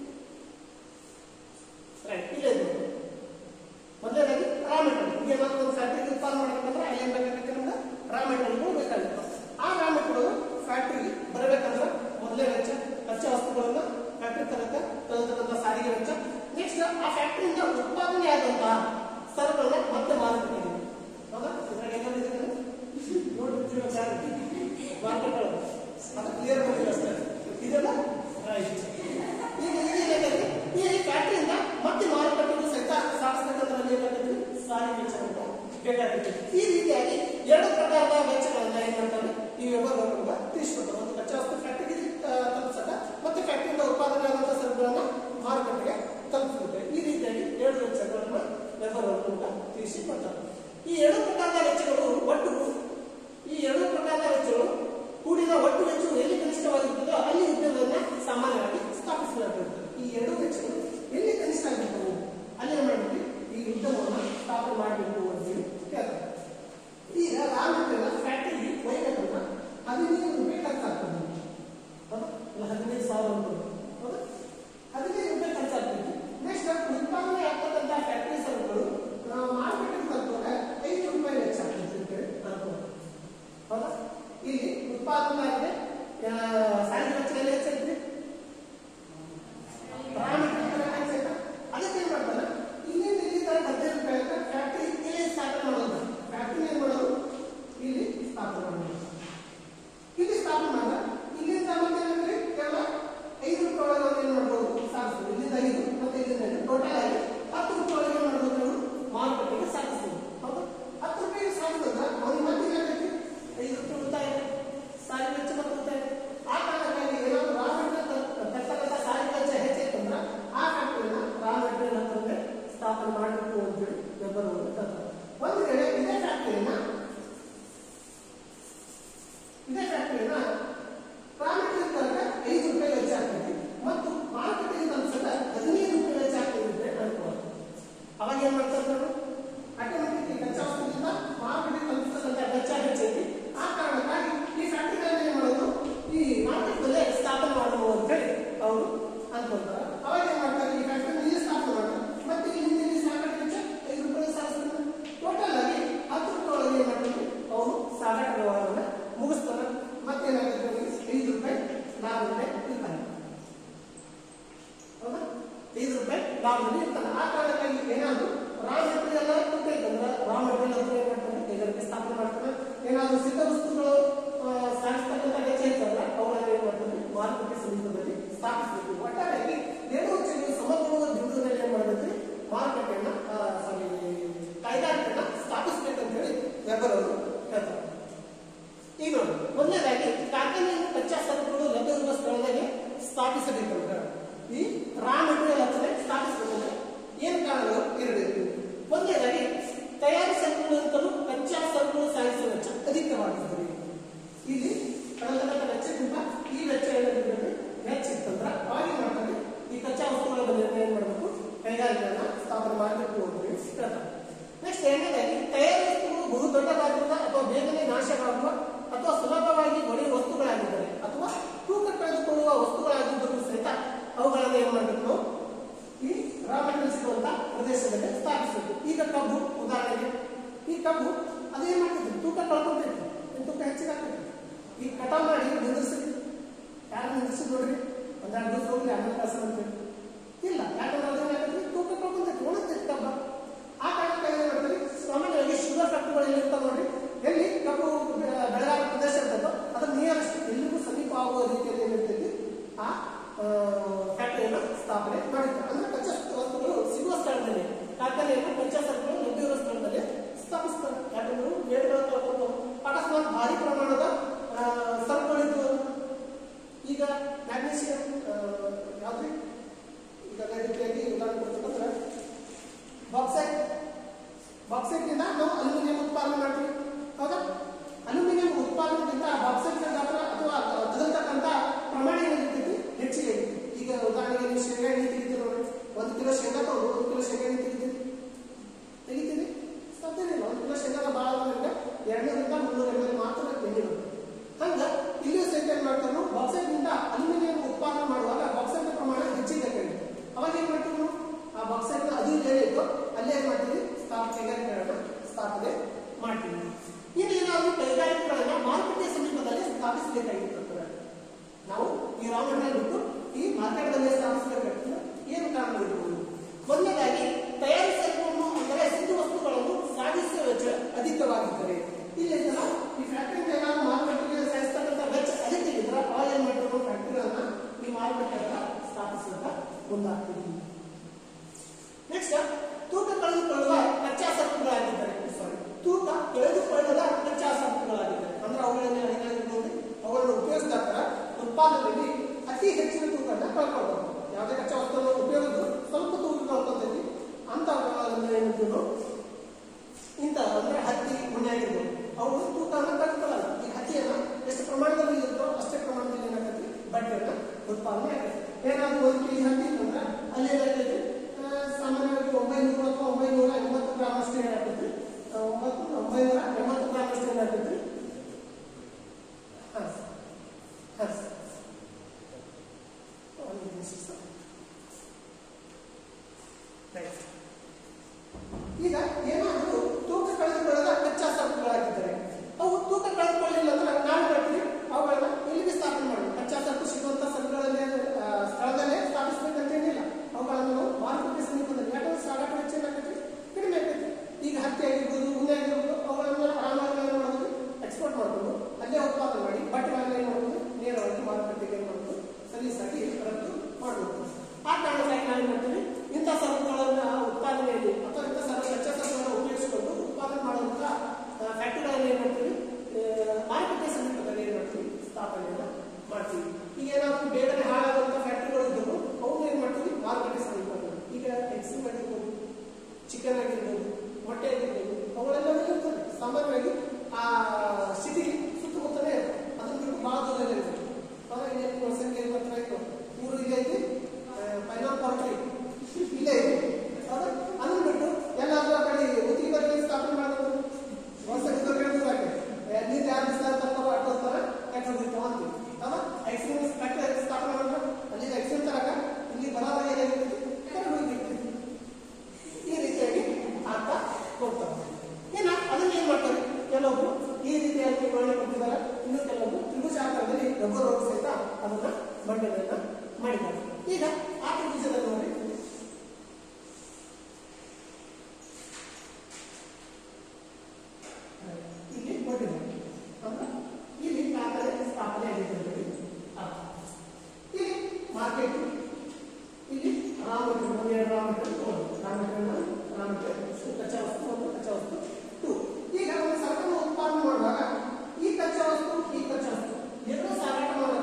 ರೈಟ್ ಇಲ್ಲೇ ಇದೆ ಮೊದಲನೇದಾಗಿ ರಾ ಮೆಟೀರಿಯಲ್ ಈಗ ಏನಾದ್ರು ಒಂದು ಫ್ಯಾಕ್ಟ್ರಿಗೆ ಉತ್ಪಾದನೆ ಮಾಡಬೇಕಂದ್ರೆ ಅಲ್ಲಿ ಏನ್ ಬೇಕಾಗುತ್ತೆ ನಮ್ಗೆ ರಾ ಮೆಟೀರಿಯಲ್ ಬೇಕಾಗುತ್ತೆ ಆ ರಾ ಮೆಟೀರಿಯಲ್ ಫ್ಯಾಕ್ಟ್ರಿಗೆ ಬರಬೇಕಂದ್ರೆ ಮೊದಲೇ ವೆಚ್ಚ ಕಚ್ಚಾ ವಸ್ತುಗಳನ್ನ ಫ್ಯಾಕ್ಟ್ರಿ ತನಕ ತರತಕ್ಕಂಥ ಸಾರಿಗೆ ವೆಚ್ಚ ನೆಕ್ಸ್ಟ್ ಆ ಫ್ಯಾಕ್ಟ್ರಿಯಿಂದ ಉತ್ಪಾದನೆ ಆದಂತಹ ಸರಕುಗಳನ್ನ ಮತ್ತೆ ಮಾರುಕಟ್ಟೆಗೆ ಹೌದಾ ಇದ್ರಾಗ ಏನಾದ್ರು ಇದೆ ನೋಡ್ಬಿಡ್ತೀವಿ ಮಾರ್ಕೆಟ್ ಒಳಗೆ ಅದು ಕ್ಲಿಯರ್ ಮಾಡಿಲ್ಲ ಅಷ್ಟೇ ಇದೆಲ್ಲ ರೈಟ್ ಈಗ ಏನಾಗೈತೆ ಈ ಫ್ಯಾಕ್ಟ್ರಿಯಿಂದ ಮತ್ತೆ ಮಾರುಕಟ್ಟೆಗೂ ಸಹಿತ ಸಾಗಿಸಬೇಕಂದ್ರೆ ಏನಾಗುತ್ತೆ ಸಾರಿಗೆ ವೆಚ್ಚ ಅಂತ ಬೇಕಾಗುತ್ತೆ ಈ ರೀತಿಯಾಗಿ ಎರಡು ಪ್ರಕಾರದ ವೆಚ್ಚಗಳನ್ನ ಏನ್ ಮಾಡ್ತಾರೆ ಈ ವ್ಯವಹಾರಗಳನ್ನ ತಿಳಿಸ್ಕೊಡ್ತಾರೆ ಒಂದು ಕಚ್ಚಾ ವಸ್ತು ಫ್ಯಾಕ್ಟರಿಗೆ ತಲುಪಿಸಕ ಮತ್ತೆ ಫ್ಯಾಕ್ಟರಿಯಿಂದ ಉತ್ಪಾದನೆ ಆದಂತಹ ಸರಕುಗಳನ್ನ ಮಾರುಕಟ್ಟೆಗೆ ತಲುಪಿಸುತ್ತೆ ಈ ರೀತಿಯಾಗಿ ಎರಡು ವೆಚ್ಚಗಳನ್ನ ವ್ಯವಹಾರಗಳನ್ನ ತಿಳಿಸಿ ಕೊಡ್ತಾರೆ ಈ ಎರಡು ಪ್ರಕಾರದ ವೆಚ್ಚಗಳು ಒಟ್ಟು ಈ ಎರಡು ಪ್ರಕಾರದ ವೆಚ್ಚಗಳು ಕೂಡಿದ ಒಟ್ಟು ವೆಚ್ಚವು ಎಲ್ಲಿ ಕನಿಷ್ಠವಾಗಿರ್ತದೋ ಅಲ್ಲಿ ಉದ್ಯಮವನ್ನ ಸಾಮಾನ್ಯವಾಗಿ ಸ್ಥಾಪಿಸಲಾಗಿರುತ್ತದೆ ಈ ಎರಡು ವೆಚ್ಚಗಳು ಎಲ್ಲಿ ಕನಿಷ್ಠ ಆಗಿರ್ತವೆ ಅಲ್ಲಿ ಏನ್ ಮಾಡ್ತೀವಿ ಈ ಉದ್ಯಮವನ್ನು ಸ್ಥಾಪನೆ ಮಾಡಬೇಕು ಅಂತ ಹೇಳಿ ಹೇಳ್ತಾರೆ ಈಗ ರಾ ಮೆಟೀರಿಯಲ್ ಫ್ಯಾಕ್ಟರಿಗೆ ಒಯ್ಯಬೇಕಂದ್ರೆ ಹದಿನೈದು ರೂಪಾಯಿ ಖರ್ಚಾಗ್ತದೆ ಹೌದಾ ಇಲ್ಲ ಹದಿನೈದು ಸಾವಿರ ರೂಪಾಯಿ ಹೌದಾ ಹದಿನೈದು ರೂಪಾಯಿ ಖರ್ಚಾಗ್ತದೆ ನೆಕ್ಸ್ಟ್ ಉತ್ಪಾದನೆ ಆಗ್ತಕ್ಕಂಥ ಫ್ಯಾಕ್ಟರಿ ಸರಕುಗಳು ಮಾರ್ಕೆಟ್ಗೆ ತಲುಪಿದ್ರೆ ಐದು ರೂಪಾಯಿ ವೆಚ್ಚ ನಾಶವಾಗುವ ಅಥವಾ ಸುಲಭವಾಗಿ ಒಡೆಯುವ ವಸ್ತುಗಳಾಗಿದ್ದರೆ ಅಥವಾ ತೂಕ ಕಳೆದುಕೊಳ್ಳುವ ವಸ್ತುಗಳಾಗಿದ್ದರೂ ಸಹಿತ ಅವುಗಳನ್ನು ಏನ್ ಮಾಡಬೇಕು ನಾವು ಈ ರಾ ಮೆಟೀರಿಯಲ್ ಸಿಗುವಂತ ಪ್ರದೇಶದಲ್ಲಿ ಸ್ಥಾಪಿಸಬೇಕು ಈಗ ಕಬ್ಬು ಉದಾಹರಣೆಗೆ ಈ ಕಬ್ಬು ಅದೇನ್ ಮಾಡ್ತೈತಿ ತೂಕ ಕಳ್ಕೊಂತೈತಿ ಇನ್ ತೂಕ ಹೆಚ್ಚಿಗೆ ಆಗ್ತೈತಿ ಈಗ ಕಟಾವ್ ಮಾಡಿ ನಿಂದಿರ್ಸಿ ಯಾರು ನಿಂದಿರ್ಸಿ ನೋಡ್ರಿ ಒಂದೆರಡು ದಿವಸ ಹೋಗ್ಲಿ ಆಮೇಲೆ ಕೆಲಸ ಅಂತೇಳಿ ಇಲ್ಲ ಯಾಕಂದ್ರೆ ಅದೇನ್ ಆಗ್ತೈತಿ ತೂಕ ಕಳ್ಕೊಂತೈತಿ ಒಣಗ್ತೈತಿ ಕಬ್ಬ ಆ ಕಾರಣಕ್ಕೆ ಏನ್ ಮಾಡ್ತೀವಿ ಸಾಮಾನ್ಯವಾಗಿ ಶುಗರ್ ಫ್ಯಾಕ್ಟ್ರಿಗಳು ಎಲ್ಲಿ ಇರ್ತಾವ ನೋಡ್ರಿ ಎಲ್ಲಿ ಕಬ್ಬು ಬೆ- ಬೆಳೆಗಾರ ಪ್ರದೇಶ ಇರ್ತದೋ ಅದ್ರ ನಿಯರೆಸ್ಟ್ ಎಲ್ಲಿಗೂ ಸಮೀಪ ಆಗುವ ರೀತಿಯಲ್ಲಿ ಏನಿರ್ತೈತಿ ಆ ಫ್ಯಾಕ್ಟರಿಯನ್ನು ಸ್ಥಾಪನೆ ಮಾಡಿರ್ತಾರೆ ಅಂದ್ರೆ ಕಚ್ಚಾ ವಸ್ತುಗಳು ಸಿಗುವ ಸ್ಥಳದಲ್ಲಿ ಕಾರ್ಖಾನೆಯನ್ನು ಕಚ್ಚಾ ಸರಕುಗಳು ಲಭ್ಯವಿರುವ ಸ್ಥಳದಲ್ಲಿ ಸ್ಥಾಪಿಸ್ತಾರೆ ಯಾಕಂದ್ರೆ ವೇಳೆಗಳು ಕಳ್ಕೊಂಡು ಅಕಸ್ಮಾತ್ ಭಾರಿ ಪ್ರಮಾಣದ ಆ, ಸರಕುಗಳಿದ್ದು ಈಗ ಮ್ಯಾಗ್ನೀಷಿಯಂ ಯಾವ್ದು ಈಗ ಅದೇ ರೀತಿಯಾಗಿ ಉದಾಹರಣೆ ಕೊಡ್ಬೇಕಂದ್ರೆ ಬಾಕ್ಸೈಟ್ ಬಾಕ್ಸೈಟ್ ಇಂದ ನಾವು ಅಲ್ಯೂಮಿನಿಯಂ ಉತ್ಪಾದನೆ ಮಾಡ್ತೀವಿ ಹೌದಾ ಅಲ್ಯೂಮಿನಿಯಂ ಉತ್ಪಾದನೆಗಿಂತ ಬಾಕ್ಸೈಟ್ ಗಾತ್ರ ಅಥವಾ ತಗಲ್ತಕ್ಕಂಥ ಪ್ರಮಾಣ ಏನಿರ್ತೈತಿ ಹೆಚ್ಚಿಗೆ ಇರ್ತೈತಿ. ಈಗ ಉದಾಹರಣೆಗೆ ನೀವು ಶೇಂಗಾ ಎಣ್ಣೆ ತೆಗಿತೀರಿ ನೋಡಿ ಒಂದು ಕಿಲೋ ಶೇಂಗಾ ತಗೊಂಡು ಒಂದು ಕಿಲೋ ಶೇಂಗಾ ಎಣ್ಣೆ ತೆಗಿತೀರಿ ತೆಗಿತೀರಿ ಸಾಧ್ಯನೇ ಇಲ್ಲ ಒಂದು ಕಿಲೋ ಶೇಂಗಾದ ಭಾಳ ಅಂದ್ರೆ ಎರಡ್ನೂರಿಂದ ಮುನ್ನೂರ ಎಮ್ ಎಲ್ ಮಾತ್ರ ಎಣ್ಣೆ ಬರುತ್ತೆ ಹಂಗ ಇಲ್ಲಿಯೂ ಸಹಿತ ಏನ್ ಮಾಡ್ತಾರೆ ನಾವು ಬಾಕ್ಸೈಟ್ ನಿಂದ ಅಲ್ಯೂಮಿನಿಯಂ ಉತ್ಪಾದನೆ ಮಾಡುವಾಗ ಬಾಕ್ಸೈಟ್ ಪ್ರಮಾಣ ಹೆಚ್ಚಿಗೆ ಬೇಕಾಗಿದೆ ಅವಾಗ ಏನ್ ಮಾಡ್ತೀವಿ ನಾವು ಆ ಬಾಕ್ಸೈಟ್ ಅದು ಏನಿತ್ತು ಅಲ್ಲೇ ಏನ್ ಮಾಡ್ತೀವಿ ಸ್ಥಾಪ ಕೈಗಾರಿಕೆಗಳನ್ನ ಸ್ಥಾಪನೆ ಮಾಡ್ತೀವಿ ಇನ್ನು ಏನಾದ್ರು ಕೈಗಾರಿಕೆಗಳನ್ನ ಮಾರುಕಟ್ಟೆ ಸಮೀಪದಲ್ಲಿ ಸ್ಥಾಪಿಸಬೇಕಾಗಿರ್ತದೆ ನಾವು ಈ ರಾ ಮೆಟೀರಿಯಲ್ ಬಿಟ್ಟು ಈ ಮಾರ್ಕೆಟ್ದಲ್ಲಿ ಸ್ಥಾಪಿಸಬೇಕಾಗ್ತದೆ ಏನು ಕಾರಣಗಳಿರ್ಬೋದು ಮೊದಲನೇದಾಗಿ ತಯಾರಿಸಲು ಅಂದರೆ ಸಿದ್ದು ವಸ್ತುಗಳನ್ನು ಸಾಗಿಸುವ ವೆಚ್ಚ ಅಧಿಕವಾಗಿದ್ದರೆ ಇಲ್ಲಿ ಇದನ್ನ ಈ ಫ್ಯಾಕ್ಟರಿ ಏನಾದ್ರು ಮಾರುಕಟ್ಟೆಗೆ ಸಾಗಿಸ್ತಕ್ಕಂಥ ವೆಚ್ಚ ಅಧಿಕ ಇದ್ರೆ ಅವಾಗ ಏನ್ ಮಾಡ್ತಾರೆ ಫ್ಯಾಕ್ಟರಿಗಳನ್ನ ಈ ಮಾರುಕಟ್ಟೆಗಳ ಸ್ಥಾಪಿಸುವಂತ ಮುಂದಾಗ್ತೀವಿ ನೆಕ್ಸ್ಟ್ ತೂಕ ಕಳೆದುಕೊಳ್ಳುವ ಕಚ್ಚಾ ಸರಕುಗಳಾಗಿದ್ದಾರೆ ಸಾರಿ ತೂಕ ಕಳೆದುಕೊಳ್ಳದ ಕಚ್ಚಾ ಸರಕುಗಳಾಗಿದ್ದಾರೆ ಅಂದ್ರೆ ಅವುಗಳನ್ನ ಏನಾಗಿರ್ಬೋದು ಅವುಗಳನ್ನು ಉಪಯೋಗಿಸಿದಾಗ ಉತ್ಪಾದನೆಯಲ್ಲಿ ಅತಿ ಹೆಚ್ಚಿನ ತೂಕನ ಕಳ್ಕೊಳ್ಬಹುದು ಯಾವುದೇ ಕಚ್ಚಾ ವಸ್ತುವನ್ನು ಉಪಯೋಗಿಸಿದ್ರು ಸ್ವಲ್ಪ ತೂಕ ಕಳ್ಕೊತೈತಿ ಅಂತ ಏನಂತೀವಿ ಇಂಥ ಅಂದ್ರೆ ಹತ್ತಿ ಉಣ್ಣೆ ಆಗಿರ್ಬೋದು ಅವು ತೂಕನ ಕಳ್ಕೊಳ್ಳಲ್ಲ ಈ ಹತ್ತಿಯನ್ನ ಎಷ್ಟು ಪ್ರಮಾಣದಲ್ಲಿ ಇರುತ್ತೋ ಅಷ್ಟೇ ಪ್ರಮಾಣದಲ್ಲಿ ಏನಾಗತ್ತೆ ಬಟ್ಟೆಯನ್ನ ಉತ್ಪಾದನೆ ಆಗುತ್ತೆ ಏನಾದ್ರು ಒಂದು ಕೆಜಿ ಹತ್ತಿ ಇತ್ತಂದ್ರೆ ಅಲ್ಲಿ ಏನಾಗ್ತೈತಿ ಆ, ಸಾಮಾನ್ಯವಾಗಿ ಒಂಬೈನೂರು ಅಥವಾ ಒಂಬೈನೂರ ಎಂಬತ್ತು ಗ್ರಾಮ್ ಅಷ್ಟು ಏನಾಗ್ತೈತಿ ಆ, ಒಂಬತ್ತು ಒಂಬೈನೂರ ಎಂಬತ್ತು ಗ್ರಾಮ್ ಅಷ್ಟು ಏನಾಗ್ತೈತಿ ಹಾ ಹಾ ಒಂದು ನಿಮಿಷ ಸರ್ ರೈಟ್ ಈಗ ಏನಾದರೂ ತೂಕ ಕಳೆದುಕೊಳ್ಳದ ಕಚ್ಚಾ ಸರಕುಗಳಾಗಿದ್ದರೆ ಅವು ತೂಕ ಕಳೆದುಕೊಳ್ಳಿಲ್ಲ ಅಂದ್ರೆ ನಾವು ಮಾಡ್ತೀವಿ ಅವುಗಳನ್ನ ಎಲ್ಲಿಗೆ ಸ್ಥಾಪನೆ ಮಾಡಿ ಕಚ್ಚಾ ಸರಕು ಸಿಗುವಂತ ಸ್ಥಳಗಳಲ್ಲೇ ಆ, ಸ್ಥಳದಲ್ಲೇ ಸ್ಥಾಪಿಸಬೇಕಂತೇನಿಲ್ಲ ಅವುಗಳನ್ನು ನಾವು ಮಾರುಕಟ್ಟೆ ಸಮೀಪದಲ್ಲಿ ಯಾಕಂದ್ರೆ ಸಾಗಾಟ ವೆಚ್ಚ ಏನಾಗ್ತೈತಿ ಕಡಿಮೆ ಆಗ್ತೈತಿ ಈಗ ಹತ್ತಿ ಆಗಿರ್ಬೋದು ಉಣ್ಣೆ ಆಗಿರ್ಬೋದು ಅವುಗಳನ್ನ ಆರಾಮಾಗಿ ಏನು ಮಾಡೋದು ಎಕ್ಸ್ಪೋರ್ಟ್ ಮಾಡ್ಬೋದು ಅಲ್ಲೇ ಉತ್ಪಾದನೆ ಮಾಡಿ ಬಟ್ಟೆಗಳನ್ನ ಏನು ಮಾಡೋದು ನೇರವಾಗಿ ಮಾರುಕಟ್ಟೆಗೆ ಏನು ಮಾಡೋದು ಸಲೀಸಾಗಿ ರಫ್ತು ಮಾಡಬಹುದು ಆ ಕಾರಣಕ್ಕಾಗಿ ನಾವು ಏನು ಮಾಡ್ತೀವಿ ಇಂಥ ಸರಕುಗಳನ್ನ ಉತ್ಪಾದನೆಯಲ್ಲಿ ಅಥವಾ ಇಂಥ ಸರ ಕಚ್ಚಾ ಸರಕುಗಳನ್ನು ಉಪಯೋಗಿಸಿಕೊಂಡು ಉತ್ಪಾದನೆ ಮಾಡುವಂತ ಫ್ಯಾಕ್ಟರಿಗಳಲ್ಲಿ ಏನು ಮಾಡ್ತೀವಿ ಆ, ಮಾರುಕಟ್ಟೆ ಸಮೀಪದಲ್ಲಿ ಏನು ಮಾಡ್ತೀವಿ ಸ್ಥಾಪನೆಯನ್ನ ಮಾಡ್ತೀವಿ ಈಗ ಏನಾದ್ರು ಬೇಗನೆ ಹಾಳಾಗುವಂತ ಫ್ಯಾಕ್ಟರಿಗಳು ಇದ್ದವು ಅವನ್ನ ಏನು ಮಾಡ್ತೀವಿ ಮಾರುಕಟ್ಟೆ ಸಮೀಪದಲ್ಲಿ ಈಗ ಎಕ್ಸಿಮ್ ಆಗಿರ್ಬೋದು ಚಿಕನ್ ಆಗಿರ್ಬೋದು ಮೊಟ್ಟೆ ಆಗಿರ್ಬೋದು ಅವುಗಳೆಲ್ಲವೂ ಇರ್ತದೆ ಸಾಮಾನ್ಯವಾಗಿ ಆ ಸಿಟಿ ಸುತ್ತಮುತ್ತಲೇ ಇರ್ತದೆ ಅದನ್ನ ಬಿಟ್ಟು ಬಹಳ ದೂರದಲ್ಲಿ ಇರ್ತದೆ ಅವಾಗ ಏನು ಸಂಖ್ಯೆ ಹತ್ರ ಆಯ್ತು ಊರು ಇಲ್ಲೇ ಐತಿ ಫೈನಲ್ ಪಾರ್ಟಿ ಇಲ್ಲೇ ಐತಿ ಹೌದಾ ಅದನ್ನ ಬಿಟ್ಟು ಎಲ್ಲಾದ್ರೂ ಆ ಕಡೆ ಉತ್ತಿಗೆ ಸ್ಥಾಪನೆ ಮಾಡೋದು ಹೊಸ ನೀರು ಯಾರು ಬಿಸಿಲಾಗ ತರ್ತಾವ ಅಟ್ಟೋಸ್ತಾರ ಯಾಕೆ ಬಿಡ್ತಾವ ಅಂತೀವಿ ಅವ ಎಕ್ಸ್ಪೀರಿಯನ್ಸ್ ಫ್ಯಾಕ್ಟರಿ ಸ್ಥಾಪನೆ ಮಾಡ್ರ ಅಲ್ಲಿ ಎಕ್ಸ್ಪೀರಿಯನ್ಸ್ ತರಕ ಇಲ್ಲಿ ಬರೋದಾಗ ಏನಾಗಿರ್ತೈತಿ ಕಡಿಮೆ ಹೋಗಿರ್ತೈತಿ ಈ ರೀತಿಯಾಗಿ ಆಗ್ತಾ ಹೋಗ್ತಾರೆ ಏನ ಅದನ್ನ ಏನ್ ಮಾಡ್ತಾರೆ ಕೆಲವೊಬ್ರು ಈ ರೀತಿಯಾಗಿ ಮಾಡಿ ಕೊಟ್ಟಿದ್ದಾರೆ ಇನ್ನು ಕೆಲವೊಬ್ರು ತ್ರಿಭುಜ ಆಕಾರದಲ್ಲಿ ರಬ್ಬರ್ ರೋಗ ಸಹಿತ ಅದನ್ನ ಮಂಡನೆಯನ್ನ ಮಾಡಿದ್ದಾರೆ ಈಗ ಆ ತ್ರಿಭುಜದಲ್ಲಿ ನೋಡಿ ಇಲ್ಲಿ ಕೊಟ್ಟಿದ್ದಾರೆ ಅಂದ್ರೆ ಇಲ್ಲಿ ಕಾರ್ಖಾನೆ ಸ್ಥಾಪನೆ ಆಗಿದೆ ಅಂತ ಹೇಳಿ ಅರ್ಥ. ಇಲ್ಲಿ ಮಾರ್ಕೆಟ್ ಇಲ್ಲಿ ರಾ ಮೆಟೀರಿಯಲ್ ಒಂದು ಎರಡು ರಾ ಮೆಟೀರಿಯಲ್ ತಗೊಂಡು ರಾ ಮೆಟೀರಿಯಲ್ ರಾ ಮೆಟೀರಿಯಲ್ ಕಚ್ಚಾ ವಸ್ತು ಒಂದು ಕಚ್ಚಾ ವಸ್ತು ಟು ಈಗ ಒಂದು ಸರಕನ್ನು ಉತ್ಪಾದನೆ ಮಾಡುವಾಗ ಈ ಕಚ್ಚಾ ವಸ್ತು ಈ ಕಚ್ಚಾ ವಸ್ತು ಎರಡೂ ಸಾಗಾಟ ಮಾಡುವಾಗ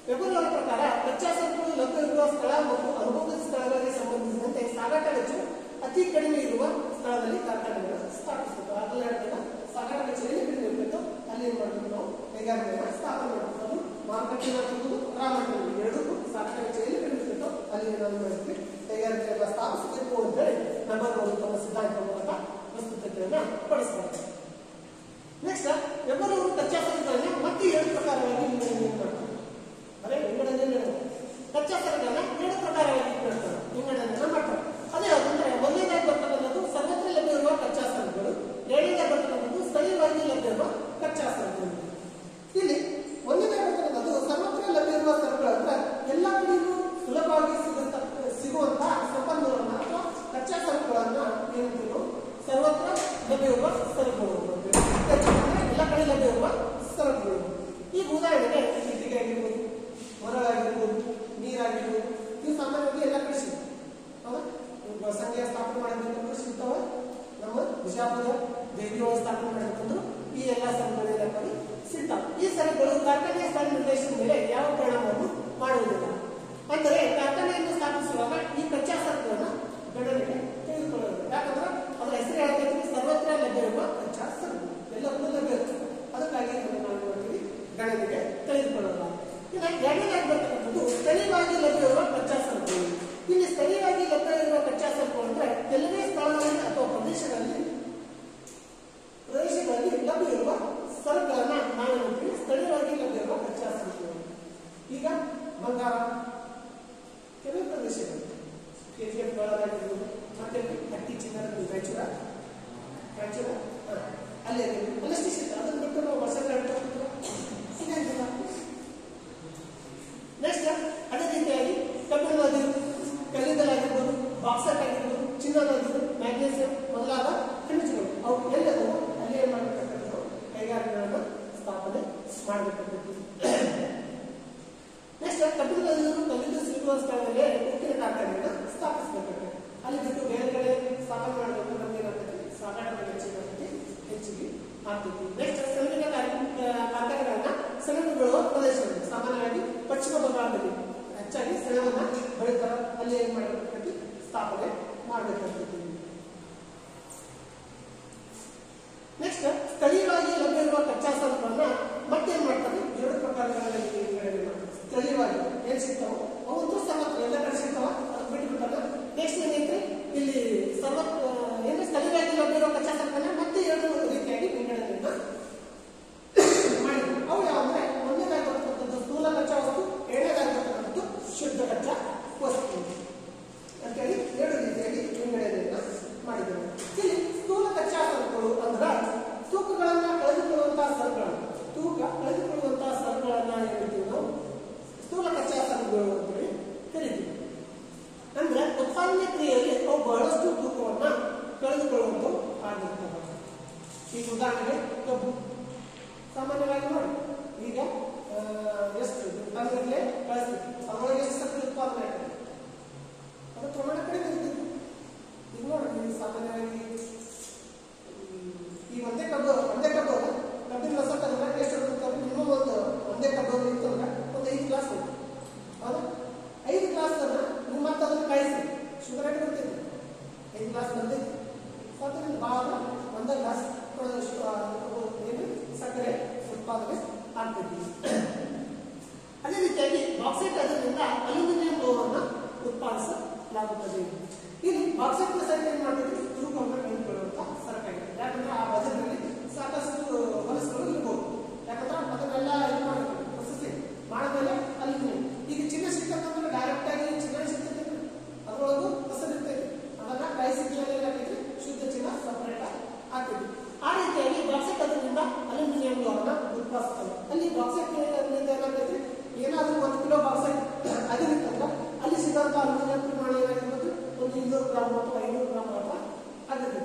ವೆಬರ್ ಅವರ ಪ್ರಕಾರ ಕಚ್ಚಾ ಸರಕುಗಳು ಲಭ್ಯವಿರುವ ಸ್ಥಳ ಮತ್ತು ಅನುಭವದ ಸ್ಥಳಗಳಿಗೆ ಸಂಬಂಧಿಸಿದಂತೆ ಸಾಗಾಟ ವೆಚ್ಚ ಅತಿ ಕಡಿಮೆ ಇರುವ ಸ್ಥಳದಲ್ಲಿ ಕಾರ್ಖಾನೆಗಳನ್ನು ಸ್ಥಾಪಿಸಬೇಕು ಆಗಲೇ ಹೇಳ್ತೇನೆ ಸಾಗಾಟ ವೆಚ್ಚ ಎಲ್ಲಿ ಕಡಿಮೆ ಇರಬೇಕು ಅಲ್ಲಿ ಏನ್ ಮಾಡಬೇಕು ನಾವು ಕೈಗಾರಿಕೆಗಳನ್ನ ಸ್ಥಾಪನೆ ಮಾಡಬೇಕು ಅದು ಮಾರುಕಟ್ಟೆ ಆಗಿರ್ಬೋದು ರಾ ಮೆಟೀರಿಯಲ್ ಎರಡಕ್ಕೂ ಸಾಗಾಟ ವೆಚ್ಚ ಎಲ್ಲಿ ಕಡಿಮೆ ಇರಬೇಕು ಅಲ್ಲಿ ನಾವು ಮಾಡ್ತೀವಿ ಕೈಗಾರಿಕೆಗಳ ಸ್ಥಾಪಿಸಬೇಕು ಅಂತ ಹೇಳಿ ನಂಬರ್ ಒಂದು ತಮ್ಮ ಸಿದ್ಧಾಂತ ಮೂಲಕ ಪ್ರಸ್ತುತತೆಯನ್ನ ಪಡಿಸ್ತಾರೆ ನೆಕ್ಸ್ಟ್ ವೆಬ್ಬರ್ ಅವರು ಕಚ್ಚಾ ಸರಕುಗಳನ್ನ ಮತ್ತೆ ಎರಡು ಪ್ರಕಾರವಾಗಿ ವಿಂಗಡಣೆ ಮಾಡ್ತಾರೆ ಅದೇ ವಿಂಗಡಣೆ ನಡೆಯುತ್ತೆ. ಕಚ್ಚಾ ಸರಕನ್ನ ಎರಡು ಪ್ರಕಾರವಾಗಿ ಮಾಡ್ತಾರೆ ವಿಂಗಡಣೆಯನ್ನ ಮಾಡ್ತಾರೆ ಅದೇ ಯಾವ್ದಂದ್ರೆ ಒಂದನೇದಾಗಿ ಬರ್ತಕ್ಕಂಥದ್ದು ಸರ್ವತ್ರ ಲಭ್ಯವಿರುವ ಕಚ್ಚಾ ಸರಕುಗಳು ಎರಡನೇದಾಗಿ ಬರ್ತಕ್ಕಂಥದ್ದು ಸ್ಥಳೀಯವಾಗಿ ಲಭ್ಯವಿರುವ ಕಚ್ಚಾ ಸರಕುಗಳು ಇಲ್ಲಿ ಒಂದನೇದಾಗಿ ಬರ್ತಕ್ಕಂಥದ್ದು ಸರ್ವತ್ರ ಲಭ್ಯವಿರುವ ಸರಕುಗಳು ಅಂದ್ರೆ ಎಲ್ಲ ಕಡೆಗೂ ಸುಲಭವಾಗಿ ಸಿಗುತ್ತ ಸಿಗುವಂತಹ ಸಂಪನ್ಮೂಲವನ್ನ ಅಥವಾ ಕಚ್ಚಾ ಸರಕುಗಳನ್ನ ಏನಂತೀವಿ ನಾವು? ಸರ್ವತ್ರ ಲಭ್ಯವಿರುವ ಸರಕುಗಳು ಅಂತೀವಿ. ಕಚ್ಚಾ ಅಂದ್ರೆ ಎಲ್ಲ ಕಡೆ ಲಭ್ಯವಿರುವ ಸರಕುಗಳು ಈಗ ಉದಾಹರಣೆಗೆ ಇಟ್ಟಿಗೆ ಆಗಿರ್ಬೋದು ಮರಳಾಗಿರ್ಬೋದು ನೀರಾಗಿರ್ಬೋದು ಇವು ಸಾಮಾನ್ಯವಾಗಿ ಎಲ್ಲ ಕಡೆ ಸಿಗುತ್ತೆ ಹೌದಾ ಈಗ ಸಂಘ ಸ್ಥಾಪನೆ ಮಾಡಬೇಕಂದ್ರೆ ಸಿಗ್ತಾವ ನಮ್ಮ ಬಿಜಾಪುರ ದೇವಿಯೊಳ ಸ್ಥಾಪನೆ ಮಾಡಬೇಕಂದ್ರು ಈ ಎಲ್ಲ ಸರಕುಗಳು ಏನಾಗ್ತವೆ ಸಿಗ್ತಾವೆ ಈ ಸರಕುಗಳು ಕಾರ್ಖಾನೆಯ ಸ್ಥಳ ನಿರ್ದೇಶನದ ಮೇಲೆ ಯಾವ ಪರಿಣಾಮವನ್ನು ಮಾಡುವುದಿಲ್ಲ ಅಂದರೆ ಕಾರ್ಖಾನೆಯನ್ನು ಸ್ಥಾಪಿಸುವಾಗ ಈ ಕಚ್ಚಾ ಸರಕುಗಳನ್ನ ಗಣನೆಗೆ ತೆಗೆದುಕೊಳ್ಳಬೇಕು ಯಾಕಂದ್ರೆ ಅದರ ಹೆಸರು ಹೇಳ್ತೈತಿ ಸರ್ವತ್ರ ಲಭ್ಯವಿರುವ ಕಚ್ಚಾ ಸರಕು ಎಲ್ಲಕ್ಕೂ ಲಭ್ಯ ಇರ್ತದೆ ಅದಕ್ಕಾಗಿ ಇದನ್ನು ನಾವು ಮಾಡ್ತೀವಿ ಗಣನೆಗೆ ತೆಗೆದುಕೊಳ್ಳೋಣ ಇನ್ನು ಎರಡನೇದಾಗಿ ಬರ್ತಕ್ಕಂಥದ್ದು ಸ್ಥಳೀಯವಾಗಿ ಲಭ್ಯವಿರುವ ಕಚ್ಚಾ ಸರಕುಗಳು ಇಲ್ಲಿ ಸ್ಥಳೀಯವಾಗಿ ಲಭ್ಯವಿರುವ ಕಚ್ಚಾ ಸರಕು ಅಂದ್ರೆ ಕೆಲವೇ ಸ್ಥಳಗಳಲ್ಲಿ ಅಥವಾ ಪ್ರದೇಶಗಳಲ್ಲಿ ಪ್ರದೇಶಗಳಲ್ಲಿ ಲಭ್ಯವಿರುವ ಸರಕುಗಳನ್ನ ನಾವು ನೋಡ್ತೀವಿ ಸ್ಥಳೀಯವಾಗಿ ಲಭ್ಯವಿರುವ ಕಚ್ಚಾ ಸರಕುಗಳು ಈಗ ಬಂಗಾರ ಕೆಲವು ಪ್ರದೇಶಗಳು ಕೆಜಿಎಫ್ ಗಳಾಗಿರ್ಬೋದು ಮತ್ತೆ ಹಟ್ಟಿ ಚಿನ್ನ ರಾಯಚೂರ ರಾಯಚೂರ ಹ, ಅಲ್ಲಿ ಅಲ್ಲಷ್ಟೇ ಸಿಗ್ತದೆ ಅದನ್ನ ಬಿಟ್ಟು ನಾವು ವರ್ಷಗಳ ಹೀಗಾಗಿಲ್ಲ ನೆಕ್ಸ್ಟ್ ಅದೇ ರೀತಿಯಾಗಿ ಕಬ್ಬಿಣವಾಗಿರ್ಬೋದು ಕಲ್ಲಿದ್ದಲಾಗಿರ್ಬೋದು ಬಾಕ್ಸೈಟ್ ಆಗಿರ್ಬೋದು ಚಿನ್ನದಾಗಿರ್ಬೋದು ಮ್ಯಾಗ್ನೀಸಿಯಂ ಮೊದಲಾದ ಖನಿಜಗಳು ಅವು ಎಲ್ಲದನ್ನು ಅಲ್ಲಿ ಏನ್ ಮಾಡಬೇಕಂತಂದ್ರೆ ಕೈಗಾರಿಕೆಗಳನ್ನು ಸ್ಥಾಪನೆ ಮಾಡಬೇಕಾಗುತ್ತೆ ನೆಕ್ಸ್ಟ್ ಕಬ್ಬಿಣದಲ್ಲಿರುವ ಕಲ್ಲಿದ್ದು ಸಿಗುವ ಸ್ಥಳದಲ್ಲಿ ಉಕ್ಕಿನ ಕಾರ್ಖಾನೆಯನ್ನು ಸ್ಥಾಪಿಸಬೇಕಾಗುತ್ತೆ ಅಲ್ಲಿ ಬಿಟ್ಟು ಬೇರೆ ಕಡೆ ಸ್ಥಾಪನೆ ಮಾಡಬೇಕು ನಮ್ಗೆ ಏನಾಗ್ತದೆ ಸಾಗಾಟ ವೆಚ್ಚ ಹೆಚ್ಚಿಗೆ ಆಗ್ತೈತಿ ನೆಕ್ಸ್ಟ್ ಸೆಣಬಿನ ಕಾರ್ಖಾನೆಗಳನ್ನ ಸೆಣಬು ಬೀಳುವ ಪ್ರದೇಶಗಳು ಸಾಮಾನ್ಯವಾಗಿ ಪಶ್ಚಿಮ ಬಂಗಾಳದಲ್ಲಿ ಹೆಚ್ಚಾಗಿ ಸೆಣಬನ್ನ ಬೆಳೀತಾರ ಅಲ್ಲಿ ಏನ್ ಮಾಡಬೇಕಾಗ್ತೈತಿ ಸ್ಥಾಪನೆ ಮಾಡಬೇಕಾಗ್ತೈತಿ ನೆಕ್ಸ್ಟ್ ಸ್ಥಳೀಯವಾಗಿ ಲಭ್ಯವಿರುವ ಕಚ್ಚಾ ಸರಕುಗಳನ್ನ ಮತ್ತೇನ್ ಮಾಡ್ತಾರೆ ಎರಡು ಪ್ರಕಾರಗಳಲ್ಲಿ ವಿಂಗಡಣೆ ಮಾಡ್ತಾರೆ ಸ್ಥಳೀಯವಾಗಿ ಏನ್ ಸಿಗ್ತಾವ ಅವಂತೂ ಸರ್ವತ್ರ ಎಲ್ಲ ಕಡೆ ಸಿಗ್ತಾವ ಅದು ಬಿಟ್ಬಿಟ್ಟಾಗ ನೆಕ್ಸ್ಟ್ ಏನೈತೆ ಇಲ್ಲಿ ಸರ್ವ ಏನು ಸ್ಥಳೀಯವಾಗಿ ಲಭ್ಯವಿರುವ ಕಚ್ಚಾ ಸರಕನ್ನ ಮತ್ತೆ ಎರಡು ರೀತಿಯಾಗಿ ವಿಂಗಡಣೆಯನ್ನ ಮಾಡಿದ್ರು ಅವು ಯಾವಂದ್ರೆ ಒಂದನೇದಾಗಿ ಬರ್ತಕ್ಕಂಥದ್ದು ಸ್ಥೂಲ ಕಚ್ಚಾ ವಸ್ತು ಎರಡನೇದಾಗಿ ಬರ್ತಕ್ಕಂಥದ್ದು ಶುದ್ಧ ಕಚ್ಚಾ ವಸ್ತು ಅಂತೇಳಿ ಎರಡು ರೀತಿಯಾಗಿ ವಿಂಗಡಣೆಯನ್ನ ಮಾಡಿದರು ಇಲ್ಲಿ ಸ್ಥೂಲ ಕಚ್ಚಾ ಸರಕುಗಳು ಅಂದ್ರ ತೂಕಗಳನ್ನ ಕಳೆದುಕೊಳ್ಳುವಂತಹ ಸರಕುಗಳನ್ನು ತೂಕ ಕಳೆದುಕೊಳ್ಳುವಂತಹ ಸರಕುಗಳನ್ನ ಏನ್ ಹೇಳ್ತೀವಿ ನಾವು ಸ್ಥೂಲ ಕಚ್ಚಾ ಸರಕುಗಳು ಅಂತೇಳಿ ಕರಿತೀವಿ ಅಂದ್ರೆ ಉತ್ಪಾದನೆ ಕ್ರಿಯೆಯಲ್ಲಿ ಅವು ಬಹಳಷ್ಟು ತೂಕವನ್ನ ಕಳೆದುಕೊಳ್ಳುವಂಥವು ಆಗಿರ್ತವೆ ಈಗ ಉದಾಹರಣೆಗೆ ಕಬ್ಬು ಸಾಮಾನ್ಯವಾಗಿ ನೋಡಿ ಈಗ ಆ, ಎಷ್ಟು ಟನ್ಗಟ್ಟಲೆ ಕಳಿಸ್ತೀವಿ ಅದರೊಳಗೆ ಎಷ್ಟು ಸಕ್ಕರೆ ಉತ್ಪಾದನೆ ಆಗ್ತದೆ ಅದು ಪ್ರಮಾಣ ಕಡಿಮೆ ಇರ್ತಿತ್ತು ಈಗ ನೋಡಿ ನೀವು ಸಾಮಾನ್ಯವಾಗಿ ಹ್ಮ್, ಈ ಒಂದೇ ಕಬ್ಬು ಒಂದೇ ಕಬ್ಬು ಅಲ್ಲ ಕಬ್ಬಿನ ರಸ ತಂದ್ರೆ ಎಷ್ಟು ಇರ್ತದೆ ಮಿನಿಮಮ್ ಒಂದು ಒಂದೇ ಕಬ್ಬು ಇತ್ತು ಅಂದ್ರೆ ಒಂದು ಐದು ಗ್ಲಾಸ್ ಬೇಕು ಹೌದಾ ಐದು ಗ್ಲಾಸ್ ನೀವು ಮತ್ತೆ ಅದನ್ನು ಕಾಯಿಸಿ ಶುಗರ್ ರೇಟ್ ಬರ್ತಿದೆ ಐದು ಗ್ಲಾಸ್ ಬಂದೈತಿ ಸೊ ಅದರಿಂದ ಭಾಳ ಒಂದೇ ಗ್ಲಾಸ್ ಏನು ಸಕ್ಕರೆ ಉತ್ಪಾದನೆ ಆಗ್ತೈತಿ ಅದೇ ರೀತಿಯಾಗಿ ಬಾಕ್ಸೈಟ್ ಅದರಿಂದ ಅಲ್ಯೂಮಿನಿಯಂ ಲೋಹವನ್ನು ಉತ್ಪಾದಿಸಲಾಗುತ್ತದೆ ಇಲ್ಲಿ ಬಾಕ್ಸೈಟ್ ಸೈಟ್ ಏನ್ ಮಾಡ್ತೀವಿ ತೂಕವನ್ನು ಕಳೆದುಕೊಳ್ಳುವಂತ ಸರಕಾಗಿದೆ ಯಾಕಂದ್ರೆ ಆ ಬಜೆಟ್ನಲ್ಲಿ ಸಾಕಷ್ಟು ಹೊಲಸುಗಳು ಇರ್ಬೋದು ಯಾಕಂದ್ರೆ ಅದನ್ನೆಲ್ಲ ಇದು ಮಾಡಬೇಕು ಪ್ರೊಸೆಸಿಂಗ್ ಮಾಡಿದ್ಮೇಲೆ ಅಲ್ಯೂಮಿನಿಯಂ ಈಗ ಚಿನ್ನ ಸಿಕ್ಕಂತಂದ್ರೆ ಡೈರೆಕ್ಟ್ ಆಗಿ ಚಿನ್ನ ಸಿಗ್ತೈತೆ ಅದರೊಳಗೂ ಹೊಸದು ಇರ್ತೈತಿ ಅದನ್ನ ಕಾಯಿಸಿದ್ಮೇಲೆ ಏನಾಗ್ತೈತಿ ಶುದ್ಧ ಚಿನ್ನ ಸಪರೇಟ್ ಆಗ್ತೈತಿ ಆ ರೀತಿಯಾಗಿ ಬಾಕ್ಸೈಟ್ ಅದರಿಂದ ಅಲ್ಯೂಮಿನಿಯಂ ಲೋಹನ ಉತ್ಪಾದಿಸ್ತಾರೆ ಅಲ್ಲಿ ಬಾಕ್ಸೈಟ್ ಏನಾಗ್ತೈತಿ ಏನಾದ್ರೂ ಒಂದು ಕಿಲೋ ಬಾಕ್ಸೈಟ್ ಅದಿರುತ್ತಂದ್ರೆ ಅಲ್ಲಿ ಸಿಗುವಂತ ಅಲ್ಯೂಮಿನಿಯಂ ಪ್ರಮಾಣ ಏನಾಗಿರ್ಬೋದು ಒಂದು ಇನ್ನೂರು ಗ್ರಾಮ್ ಅಥವಾ ಐನೂರು ಗ್ರಾಮ್ ಮಾತ್ರ ಆಗುತ್ತೆ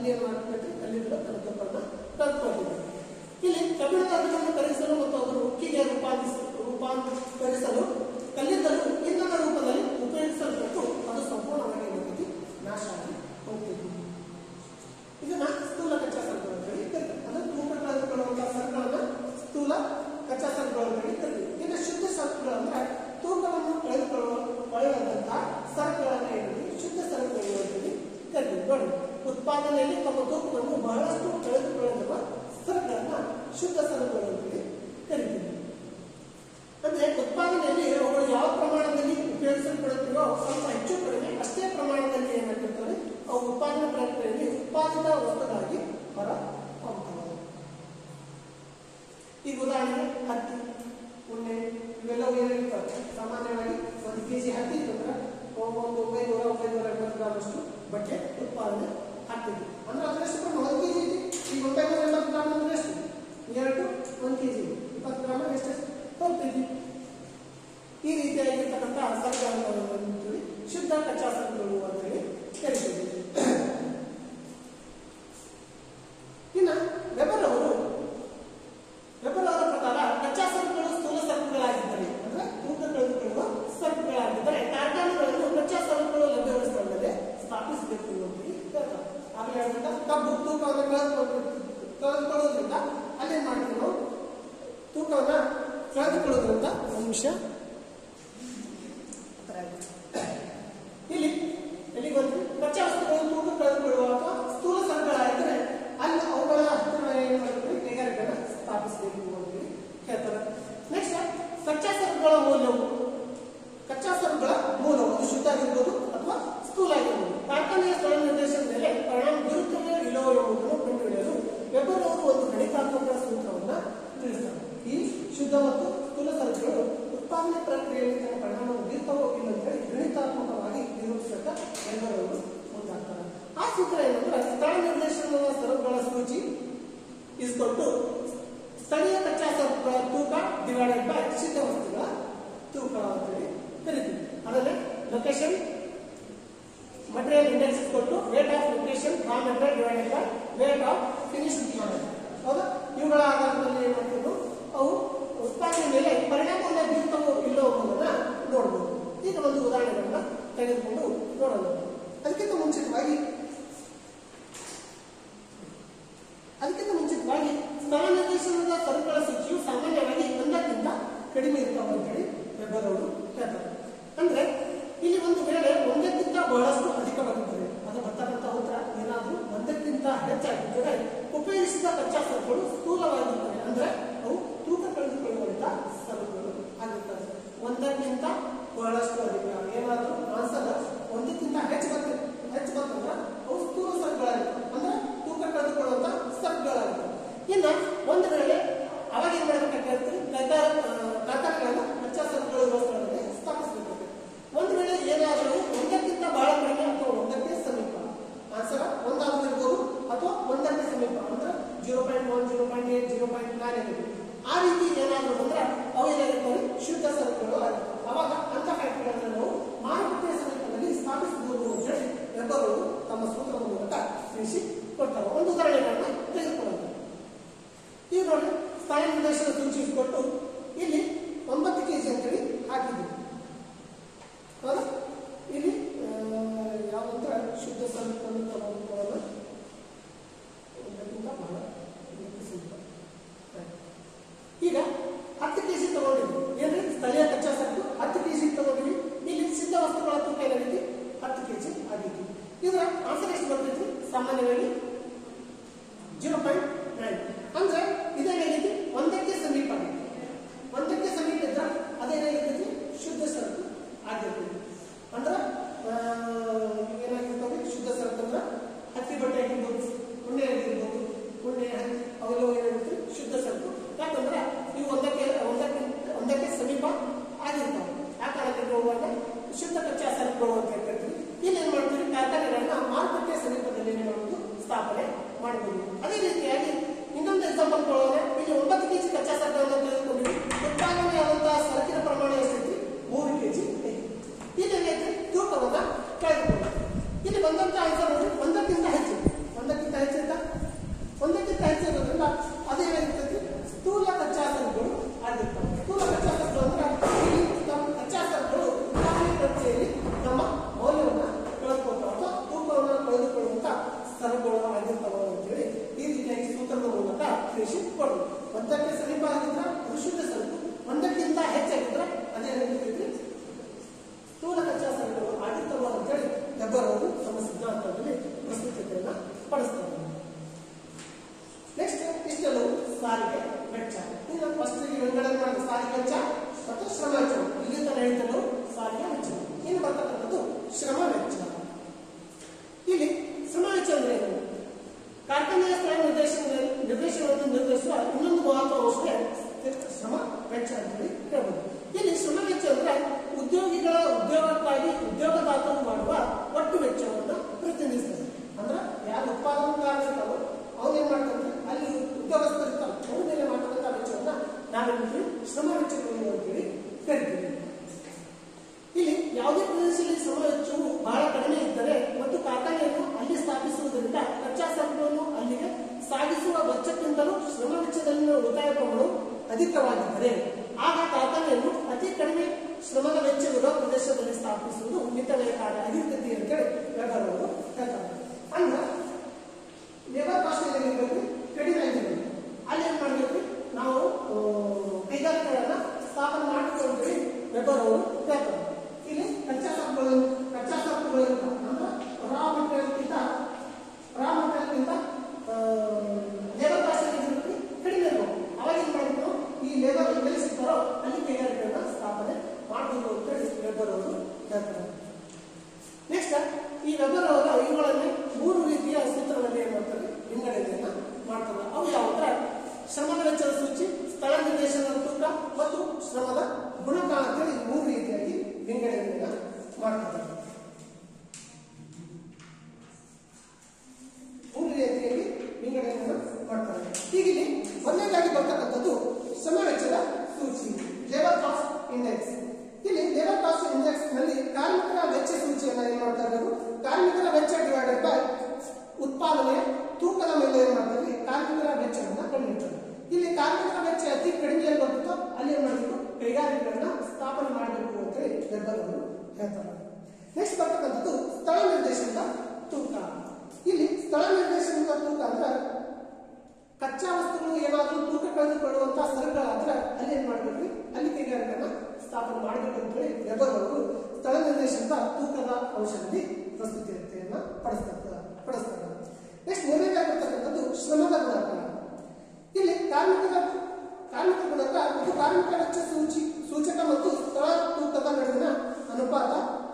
ಅಲ್ಲಿ ಏನು ಮಾಡ್ಬೇಕು ಕಲ್ಲಿದ್ದಲು ತನ್ನ ತುಪ್ಪನ್ನ ಕಲ್ತ್ಕೊಳ್ತೀವಿ ಇಲ್ಲಿ ಕಬ್ಬಿಣದ ಅದುವನ್ನು ಕರಗಿಸಲು ಮತ್ತು ಅದನ್ನು ಉಕ್ಕಿಗೆ ರೂಪಾಂತರಿಸ ರೂಪಾಂತರಿಸಲು ಕಲ್ಲಿದ್ದಲು ಇಂಧನ ರೂಪದಲ್ಲಿ ಉಪಯೋಗಿಸಲ್ಪಟ್ಟು ಅದು ಸಂಪೂರ್ಣವಾಗಿ ಏನಾಗ್ತೈತಿ ನಾಶ ಆಗಿ ಹೋಗ್ತೈತಿ ಇದನ್ನ ಸ್ಥೂಲ ಕಚ್ಚಾ ಸರಕುಗಳು ಅಂತ ಹೇಳಿ ಕರೀತಾರೆ ಅಂದ್ರೆ ತೂಕ ಕಳೆದುಕೊಳ್ಳುವಂತಹ ಸರಕುಗಳನ್ನ ಸ್ಥೂಲ ಕಚ್ಚಾ ಸರಕುಗಳು ಅಂತ ಹೇಳಿ ಕರೀತೀವಿ ಇನ್ನು ಶುದ್ಧ ಸರಕುಗಳು ಅಂದ್ರೆ ತೂಕವನ್ನು ಕಳೆದುಕೊಳ್ಳುವ ಒಳ್ಳೆಯದಂತಹ ಸರಕುಗಳನ್ನ ಹೇಳಿ ಶುದ್ಧ ಸರಕುಗಳು ಅಂತ ಹೇಳಿ ಕರೀತೀವಿ ನೋಡಿ ಉತ್ಪಾದನೆಯಲ್ಲಿ ತಮ್ಮ ತೂಕವನ್ನು ಬಹಳಷ್ಟು ಕಳೆದುಕೊಳ್ಳುವ ಸರಕುಗಳನ್ನ ಶುದ್ಧ ಸರಕುಗಳು ಅಂತ ಹೇಳಿ ಕರೀತೀವಿ ಅಂದ್ರೆ ಉತ್ಪಾದನೆಯಲ್ಲಿ ಅವುಗಳು ಯಾವ ಪ್ರಮಾಣದಲ್ಲಿ ಉಪಯೋಗಿಸಲ್ಪಡುತ್ತಿರೋ ಸ್ವಲ್ಪ ಹೆಚ್ಚು ಕಡಿಮೆ ಅಷ್ಟೇ ಪ್ರಮಾಣದಲ್ಲಿ ಏನಾಗಿರ್ತವೆ ಅವು ಉತ್ಪಾದನಾ ಪ್ರಕ್ರಿಯೆಯಲ್ಲಿ ಉತ್ಪಾದಿತ ವಸ್ತುಗಳಾಗಿ ಹೊರ ಹೋಗ್ತವೆ ಈಗ ಉದಾಹರಣೆಗೆ ಹತ್ತಿ ಉಣ್ಣೆ ಇವೆಲ್ಲವೂ ಏನಿರ್ತವೆ ಸಾಮಾನ್ಯವಾಗಿ ಒಂದು ಕೆ ಜಿ ಹತ್ತಿ ಇತ್ತಂದ್ರೆ ಒಂದು ಒಂಬೈನೂರ ಒಂಬೈನೂರ ಎಂಬತ್ತು ಗ್ರಾಮಷ್ಟು ಬಟ್ಟೆ ಉತ್ಪಾದನೆ ಆಗ್ತಿದೆ ಅಂದ್ರೆ ಅದರಷ್ಟು ಪ್ರಮಾಣ ಒಂದು ಕೆ ಜಿ ಇದೆ ಈಗ ಒಂಬೈನೂರ ಎಂಬತ್ತು ಗ್ರಾಮ್ ಅಂದ್ರೆ ಎಷ್ಟು ಎರಡು ಒಂದು ಕೆ ಜಿ ಇಪ್ಪತ್ತು ಗ್ರಾಮ್ ಎಷ್ಟು ಹೋಗ್ತೈತಿ ಈ ರೀತಿಯಾಗಿರ್ತಕ್ಕಂಥ ಸರಕುಗಳನ್ನು ಅಂತೀವಿ ಶುದ್ಧ ಕಚ್ಚಾ ಸರಕುಗಳು ಅಂತೇಳಿ ಕರಿತೀವಿ ಇನ್ನು ವೆಬರ್ ಅವರು ವೆಬರ್ ಅವರ ಪ್ರಕಾರ ಕಚ್ಚಾ ಸರಕುಗಳು ಸ್ಥೂಲ ಸರಕುಗಳಾಗಿದ್ದರೆ ಅಂದ್ರೆ ತೂಕ ಕಳೆದುಕೊಳ್ಳುವ ಸರಕುಗಳಾಗಿದ್ದರೆ ಕಾರ್ಖಾನೆಗಳನ್ನು ಕಚ್ಚಾ ಸರಕುಗಳು ಲಭ್ಯವಿರುವ ಸ್ಥಳದಲ್ಲಿ ಸ್ಥಾಪಿಸಬೇಕು ಅಂತ ಹೇಳಿ ಹೇಳ್ತಾರೆ ಆಮೇಲೆ ಹೇಳ್ಬೇಕ ಕಬ್ಬು ತೂಕವನ್ನು ಕಳೆದುಕೊಂಡು ಕಳೆದುಕೊಳ್ಳೋದ್ರಿಂದ ಅಲ್ಲೇನ್ ಮಾಡ್ತೀವಿ ನಾವು ತೂಕವನ್ನ ಕಳೆದುಕೊಳ್ಳೋದ್ರಿಂದ ಒಂದು ನಿಮಿಷ ಇಲ್ಲಿ ಎಲ್ಲಿಗೆ ಬಂತು ಕಚ್ಚಾ ವಸ್ತುಗಳು ತೂಕ ಕಳೆದುಕೊಳ್ಳುವ ಅಥವಾ ಸ್ಥೂಲ ಸರಕುಗಳಾಗಿದ್ದರೆ ಅಲ್ಲಿ ಅವುಗಳ ಹತ್ತಿರ ಏನು ಮಾಡ್ತೀವಿ ಕೈಗಾರಿಕೆಗಳನ್ನ ಸ್ಥಾಪಿಸಬೇಕು ಅಂತ ಹೇಳಿ ಹೇಳ್ತಾರೆ ನೆಕ್ಸ್ಟ್ ಕಚ್ಚಾ ಸರಕುಗಳ ಮೌಲ್ಯವು ಕಚ್ಚಾ ಸರಕುಗಳ ಮೂಲವು ಅದು ಶುದ್ಧ ಆಗಿರ್ಬೋದು ಅಥವಾ ಸ್ಥೂಲ ಆಗಿರ್ಬೋದು ಕಾರ್ಖಾನೆಯ ಸ್ಥಳ ನಿರ್ದೇಶನದ ಮೇಲೆ ಪರಿಣಾಮ ಬೀರುತ್ತವೆ ಇಲ್ಲವೋ ಎಂಬುದನ್ನು ಕಂಡುಹಿಡಿಯಲು ವೆಬರ್ ಅವರು ಒಂದು ಗಣಿತಾತ್ಮಕ ಸೂತ್ರವನ್ನ ತಿಳಿಸ್ತಾರೆ ಈ ಶುದ್ಧ ಮತ್ತು ಸ್ಥೂಲ ಸರಕುಗಳು ಉತ್ಪಾದನೆ ಪ್ರಕ್ರಿಯೆಯಲ್ಲಿ ತನ್ನ ಪರಿಣಾಮ ಬೀರ್ತವೋ ಇಲ್ಲ ಅಂತ ಹೇಳಿ ಗಣಿತಾತ್ಮಕವಾಗಿ ನಿರೂಪಿಸಕ ವೆಬರ್ ಅವರು ಮುಂದಾಗ್ತಾರೆ ಆ ಸೂತ್ರ ಏನಂದ್ರೆ ಸ್ಥಳ ನಿರ್ದೇಶನದ ಸರಕುಗಳ ಸೂಚಿ ಇಸ್ಕೊಟ್ಟು ಸ್ಥಳೀಯ ಕಚ್ಚಾ ಸರಕುಗಳ ತೂಕ ಡಿವೈಡೆಡ್ ಬೈ ಸಿದ್ಧ ವಸ್ತುಗಳ ತೂಕ ಅಂತೇಳಿ ಕರಿತೀವಿ ಅದರಲ್ಲಿ ಲೊಕೇಶನ್ ಮಟೀರಿಯಲ್ ಇಂಡೆಕ್ಸ್ ಕೊಟ್ಟು weight of location raw material divided by weight of finished product ಹೌದಾ ಇವುಗಳ ಆಧಾರದಲ್ಲಿ ಏನು ಮಾಡ್ತೀವಿ ಅವು ಉತ್ಪಾದನೆ ಮೇಲೆ ಪರಿಣಾಮವನ್ನು ಬೀರ್ತವೋ ಇಲ್ಲೋ ಅನ್ನೋದನ್ನ ನೋಡ್ಬೋದು ಈಗ ಒಂದು ಉದಾಹರಣೆಗಳನ್ನ ತೆಗೆದುಕೊಂಡು ನೋಡೋಣ ಅದಕ್ಕಿಂತ ಮುಂಚಿತವಾಗಿ ಅದಕ್ಕಿಂತ ಮುಂಚಿತವಾಗಿ ಸ್ಥಳ ನಿರ್ದೇಶನದ ಸರಕುಗಳ ಸಂಖ್ಯೆಯು ಸಾಮಾನ್ಯವಾಗಿ ಒಂದಕ್ಕಿಂತ ಕಡಿಮೆ ಇರ್ತಾವೆ ಅಂತ ಹೇಳಿ ವೆಬ್ಬರ್ ಅವರು ಹೇಳ್ತಾರೆ ಅಂದ್ರೆ ಇಲ್ಲಿ ಒಂದು ವೇಳೆ ಒಂದಕ್ಕಿಂತ ಬಹಳಷ್ಟು ಅಧಿಕವಾಗಿದ್ದರೆ ಅದು ಬರ್ತಕ್ಕಂಥ ಉತ್ತರ ಏನಾದರೂ ಒಂದಕ್ಕಿಂತ ಹೆಚ್ಚಾಗಿದ್ದರೆ ಉಪಯೋಗಿಸಿದ ಕಚ್ಚಾ ಸರಕುಗಳು ಸ್ಥೂಲವಾಗಿರ್ತವೆ ಅಂದ್ರೆ ಅವು ತೂಕ ಕಳೆದುಕೊಳ್ಳುವಂತ ಸರಕುಗಳು ಆಗಿರ್ತವೆ ಒಂದಕ್ಕಿಂತ ಬಹಳಷ್ಟು ಅಧಿಕ ಏನಾದರೂ ಆನ್ಸರ್ ಒಂದಕ್ಕಿಂತ ಹೆಚ್ಚು ಬರ್ತದೆ ಹೆಚ್ಚು ಬಂತಂದ್ರೆ ಅವು ಸ್ಥೂಲ ಸರಕುಗಳಾಗಿರ್ತವೆ ಅಂದ್ರೆ ತೂಕ ಕಳೆದುಕೊಳ್ಳುವಂತ ಸರಕುಗಳಾಗಿರ್ತವೆ ಇನ್ನು ಒಂದು ವೇಳೆ ಅವಾಗ ಏನ್ ಮಾಡ್ಬೇಕಾಗ್ತದೆ ಕಾರ್ಖಾನೆಗಳನ್ನ ಕಚ್ಚಾ ಸರಕುಗಳು ಇರುವ ಸ್ಥಳದಲ್ಲಿ ಸ್ಥಾಪಿಸಬೇಕಾಗುತ್ತೆ ಒಂದು ವೇಳೆ ಏನಾದರೂ ಒಂದಕ್ಕಿಂತ ಬಹಳ ಕಡಿಮೆ ಅಥವಾ ಒಂದಕ್ಕೆ ಸಮೀಪ ಆನ್ಸರ್ ಒಂದಾದ್ರೂ ಇರ್ಬೋದು ಅಥವಾ ಒಂದಕ್ಕೆ ಸಮೀಪ ಅಂದ್ರೆ zero point one zero point eight zero point nine ಆಗಿರ್ಬೋದು ಆ ರೀತಿ ಏನಾದರೂ ಬಂದ್ರೆ ಅವು ಏನಾಗಿರ್ತವೆ ಶುದ್ಧ ಸರಕುಗಳು ಆಗಿರ್ತವೆ ಅವಾಗ ಅಂತ ಫ್ಯಾಕ್ಟರಿಗಳನ್ನ ನಾವು ಮಾರುಕಟ್ಟೆಯ ಸಮೀಪದಲ್ಲಿ ಸ್ಥಾಪಿಸಬಹುದು ಅಂತ ಹೇಳಿ ವೆಬ್ಬರ್ ಅವರು ತಮ್ಮ ಸೂತ್ರದ ಮೂಲಕ ತಿಳಿಸಿ ಕೊಡ್ತಾರೆ ಒಂದು ಉದಾಹರಣೆಗಳನ್ನ ತೆಗೆದುಕೊಳ್ಳೋಣ ಈಗ ನೋಡಿ ಸ್ಥಳ ನಿರ್ದೇಶನ ಸೂಚಿಸಿಕೊಟ್ಟು ಇಲ್ಲಿ ಒಂಬತ್ತು ಕೆಜಿ ಅಂತೇಳಿ ಹಾಕಿದ್ವಿ ಹೌದಾ ಇಲ್ಲಿ ಯಾವಂದ್ರೆ ಶುದ್ಧ ಸರಕನ್ನು ತಗೊಂಡ್ಕೊಳ್ಳೋಣ ಒಂದಕ್ಕಿಂತ ಬಹಳ ಇದಕ್ಕೆ ಸ್ವಲ್ಪ. ಈಗ ಹತ್ತು ಕೆಜಿ ತಗೊಂಡಿದ್ವಿ ಏನ್ರಿ ಸ್ಥಳೀಯ ಕಚ್ಚಾ ಸರಕು ಹತ್ತು ಕೆಜಿ ತಗೊಂಡಿವಿ ಇಲ್ಲಿ ಸಿದ್ಧ ವಸ್ತುಗಳ ತೂಕ ಏನಾಗೈತಿ ಹತ್ತು ಕೆಜಿ ಆಗೈತಿ ಇದರ ಆನ್ಸರ್ ಎಷ್ಟು ಬರ್ತೈತಿ ಸಾಮಾನ್ಯವಾಗಿ ಜೀರೋ ಪಾಯಿಂಟ್ ನೈನ್ ಅಂದ್ರೆ ಇದೇನಾಗೈತಿ ಒಂದಕ್ಕೆ ಸಮೀಪ ಆಗೈತಿ ಒಂದಕ್ಕೆ ಸಮೀಪ ಇದ್ರೆ ಅದೇನಾಗಿರ್ತೈತಿ ಶುದ್ಧ ಸರಕು ಆಗಿರ್ತೈತಿ ಅಂದ್ರೆ ಆ, ಏನಾಗಿರ್ತವೆ ಶುದ್ಧ ಸರಕು ಅಂದ್ರೆ ಹತ್ತಿ ಬಟ್ಟೆ ಆಗಿರ್ಬೋದು ಉಣ್ಣೆ ಆಗಿರ್ಬೋದು ಉಣ್ಣೆ ಹತ್ತಿ ಅವೆಲ್ಲವೂ ಏನಾಗಿರ್ತವೆ ಶುದ್ಧ ಸರಕು ಯಾಕಂದ್ರೆ ಇವು ಒಂದಕ್ಕೆ ಒಂದಕ್ಕೆ ಒಂದಕ್ಕೆ ಸಮೀಪ ಆಗಿರ್ತಾವೆ ಆ ಕಾರಣಕ್ಕೆ ಹೋಗುವಾಗ ಶುದ್ಧ ಕಚ್ಚಾ ಸರಕುಗಳು ಅಂತ ಹೇಳ್ತೀವಿ ಇಲ್ಲಿ ಏನ್ ಮಾಡ್ತೀವಿ ಕಾರ್ಖಾನೆಗಳನ್ನ ಮಾರುಕಟ್ಟೆ ಸಮೀಪದಲ್ಲಿ ಏನ್ ಮಾಡೋದು ಸ್ಥಾಪನೆ ಮಾಡಬಹುದು ಅದೇ ರೀತಿಯಾಗಿ ಇನ್ನೊಂದು ಎಕ್ಸಾಂಪಲ್ ತಗೊಳ್ಳೋಣ ಇಲ್ಲಿ ಒಂಬತ್ತು ಕೆಜಿ ಕಚ್ಚಾ ಸರಕನ್ನು ತೆಗೆದುಕೊಂಡಿವಿ ಉತ್ಪಾದನೆ ಆದಂತಹ ಸರಕಿನ ಪ್ರಮಾಣ ಎಷ್ಟೈತಿ ಮೂರು ಕೆಜಿ ಐತಿ ಇಲ್ಲಿ ಏನೈತಿ ತೂಕವನ್ನ ಕಳೆದುಕೊಳ್ಳಿ ಇಲ್ಲಿ ಬಂದಂತ ಆನ್ಸರ್ ನೋಡಿ ಒಂದಕ್ಕಿಂತ ಹೆಚ್ಚು ಒಂದಕ್ಕಿಂತ ನಾವೇನಂತೀವಿ ಶ್ರಮ ವೆಚ್ಚಗಳು ಅಂತೇಳಿ ಕರಿತೀವಿ ಇಲ್ಲಿ ಯಾವುದೇ ಪ್ರದೇಶದಲ್ಲಿ ಶ್ರಮ ವೆಚ್ಚವು ಬಹಳ ಕಡಿಮೆ ಇದ್ದರೆ ಮತ್ತು ಕಾರ್ಖಾನೆಯನ್ನು ಅಲ್ಲಿ ಸ್ಥಾಪಿಸುವುದರಿಂದ ಕಚ್ಚಾ ಸರಕುಗಳನ್ನು ಅಲ್ಲಿಗೆ ಸಾಗಿಸುವ ವೆಚ್ಚಕ್ಕಿಂತಲೂ ಶ್ರಮ ವೆಚ್ಚದಲ್ಲಿನ ಉಳಿತಾಯ ಪ್ರಮಾಣವು ಅಧಿಕವಾಗಿದ್ದರೆ ಆಗ ಕಾರ್ಖಾನೆಯನ್ನು ಅತಿ ಕಡಿಮೆ ಶ್ರಮದ ವೆಚ್ಚವಿರುವ ಪ್ರದೇಶದಲ್ಲಿ ಸ್ಥಾಪಿಸುವುದು ಮಿತವ್ಯಯ ಕಾರ್ಯ ಆಗಿರ್ತೈತಿ ಅಂತೇಳಿ ವೆಬರ್ ಅವರು ಹೇಳ್ತಾರೆ ಅಂದ್ರೆ ಲೇಬರ್ ಕಾಸ್ಟ್ ಏನಿರಬೇಕು ಕಡಿಮೆ ಆಗಿರಬೇಕು ಅಲ್ಲಿ ಏನ್ ಮಾಡಬೇಕು ನಾವು ಆ, ಕೈಗಾರಿಕೆಗಳನ್ನ ಸ್ಥಾಪನೆ ಮಾಡಬೇಕು ಅಂತೇಳಿ ವೆಬರ್ ಅವರು ಹೇಳ್ತಾರೆ ಇಲ್ಲಿ ಕಚ್ಚಾ ಸರಕುಗಳು ಕಚ್ಚಾ ಸರಕುಗಳು ಅಂದ್ರೆ ರಾ ಮಟೀರಿಯಲ್ಗಿಂತ ರಾ ಮಟೀರಿಯಲ್ಗಿಂತ ಲೇಬರ್ ಕಾಸ್ಟ್ ಏನಿರಬೇಕು ಕಡಿಮೆ ಇರಬೇಕು ಅವಾಗ ಏನ್ ಮಾಡಬೇಕು ಈ ಲೇಬರ್ ಎಲ್ಲಿ ಸಿಗ್ತಾರೋ ಅಲ್ಲಿ ಕೈಗಾರಿಕೆಗಳನ್ನ ಸ್ಥಾಪನೆ ಮಾಡಬೇಕು ಅಂತೇಳಿ ವೆಬರ್ ಅವರು ಹೇಳ್ತಾರೆ ನೆಕ್ಸ್ಟ್ ಈ ವೆಬರ್ ಅವರ ಇವುಗಳಲ್ಲಿ ಮೂರು ರೀತಿಯ ಸೂತ್ರಗಳಲ್ಲಿ ಏನ್ ಮಾಡ್ತಾರೆ ವಿಂಗಡಣೆಯನ್ನ ಮಾಡ್ತಾರೆ ಅವು ಯಾವ ಅಂದ್ರೆ ಶ್ರಮದ ವೆಚ್ಚದ ಸೂಚಿ ಸ್ಥಳ ನಿರ್ದೇಶನದ ತೂಕ ಮತ್ತು ಶ್ರಮದ ಗುಣಕ ಅಂತೇಳಿ ಮೂರು ರೀತಿಯಾಗಿ ವಿಂಗಡಣೆಯನ್ನ ಮಾಡ್ತಾರೆ ಮೂರು ರೀತಿಯಾಗಿ ವಿಂಗಡಣೆಯನ್ನ ಮಾಡ್ತಾರೆ ಹೀಗಿಲ್ಲಿ ಮೊದಲನೇದಾಗಿ ಬರ್ತಕ್ಕಂಥದ್ದು ಶ್ರಮ ವೆಚ್ಚದ ಸೂಚಿ ಲೇಬರ್ ಕಾಸ್ಟ್ ಇಂಡೆಕ್ಸ್ ಇಲ್ಲಿ ಲೇಬರ್ ಕಾಸ್ಟ್ ಇಂಡೆಕ್ಸ್ ನಲ್ಲಿ ಕಾರ್ಮಿಕರ ವೆಚ್ಚ ಸೂಚಿಯನ್ನ ಏನ್ ಮಾಡ್ತಾ ಇರೋದು ಕಾರ್ಮಿಕರ ವೆಚ್ಚ ಡಿವೈಡೆಡ್ ಬೈ ಉತ್ಪಾದನೆಯ ತೂಕದ ಮೇಲೆ ಏನ್ ಮಾಡ್ತಾರೆ ಕಾರ್ಮಿಕರ ವೆಚ್ಚವನ್ನ ಕಂಡುಹಿಡ್ತಾರೆ ಇಲ್ಲಿ ಕಾರ್ಮಿಕರ ವೆಚ್ಚ ಅತಿ ಕಡಿಮೆ ಎಲ್ಲಿ ಬರುತ್ತೋ ಅಲ್ಲಿ ಏನ್ ಮಾಡಬೇಕು ಕೈಗಾರಿಕೆಗಳನ್ನ ಸ್ಥಾಪನೆ ಮಾಡಬೇಕು ಅಂತ ಹೇಳಿ ವೆಬ್ಬರ್ ಅವರು ಹೇಳ್ತಾರೆ ನೆಕ್ಸ್ಟ್ ಬರ್ತಕ್ಕಂಥದ್ದು ಸ್ಥಳ ನಿರ್ದೇಶನದ ತೂಕ ಇಲ್ಲಿ ಸ್ಥಳ ನಿರ್ದೇಶನದ ತೂಕ ಅಂದ್ರೆ ಕಚ್ಚಾ ವಸ್ತುಗಳು ಏನಾದರೂ ತೂಕ ಕಳೆದುಕೊಳ್ಳುವಂತ ಸರಕುಗಳಾದ್ರೆ ಅಲ್ಲಿ ಏನ್ ಮಾಡ್ಬೇಕು ಅಲ್ಲಿ ಕೈಗಾರಿಕೆನ ಸ್ಥಾಪನೆ ಮಾಡಬೇಕು ಅಂತ ಹೇಳಿ ವೆಬರ್ ಅವರು ಸ್ಥಳ ನಿರ್ದೇಶನದ ತೂಕದ ಅಂಶದಲ್ಲಿ ಪ್ರಸ್ತುತಿಯನ್ನ ಪಡಿಸ್ತಾರೆ ಪಡಿಸ್ತಾರೆ ನೆಕ್ಸ್ಟ್ ಮೂರನೇದಾಗಿರ್ತಕ್ಕಂಥದ್ದು ಶ್ರಮದ ಗುಣಕ ಇಲ್ಲಿ ಕಾರ್ಮಿಕರ ಕಾರ್ಮಿಕ ಗುಣಕ ಮತ್ತು ಕಾರ್ಮಿಕ ವೆಚ್ಚ ಸೂಚಿ ಸೂಚಕ ಮತ್ತು ಸ್ಥಳ ತೂಕದ ನಡುವಿನ ಅನುಪಾತ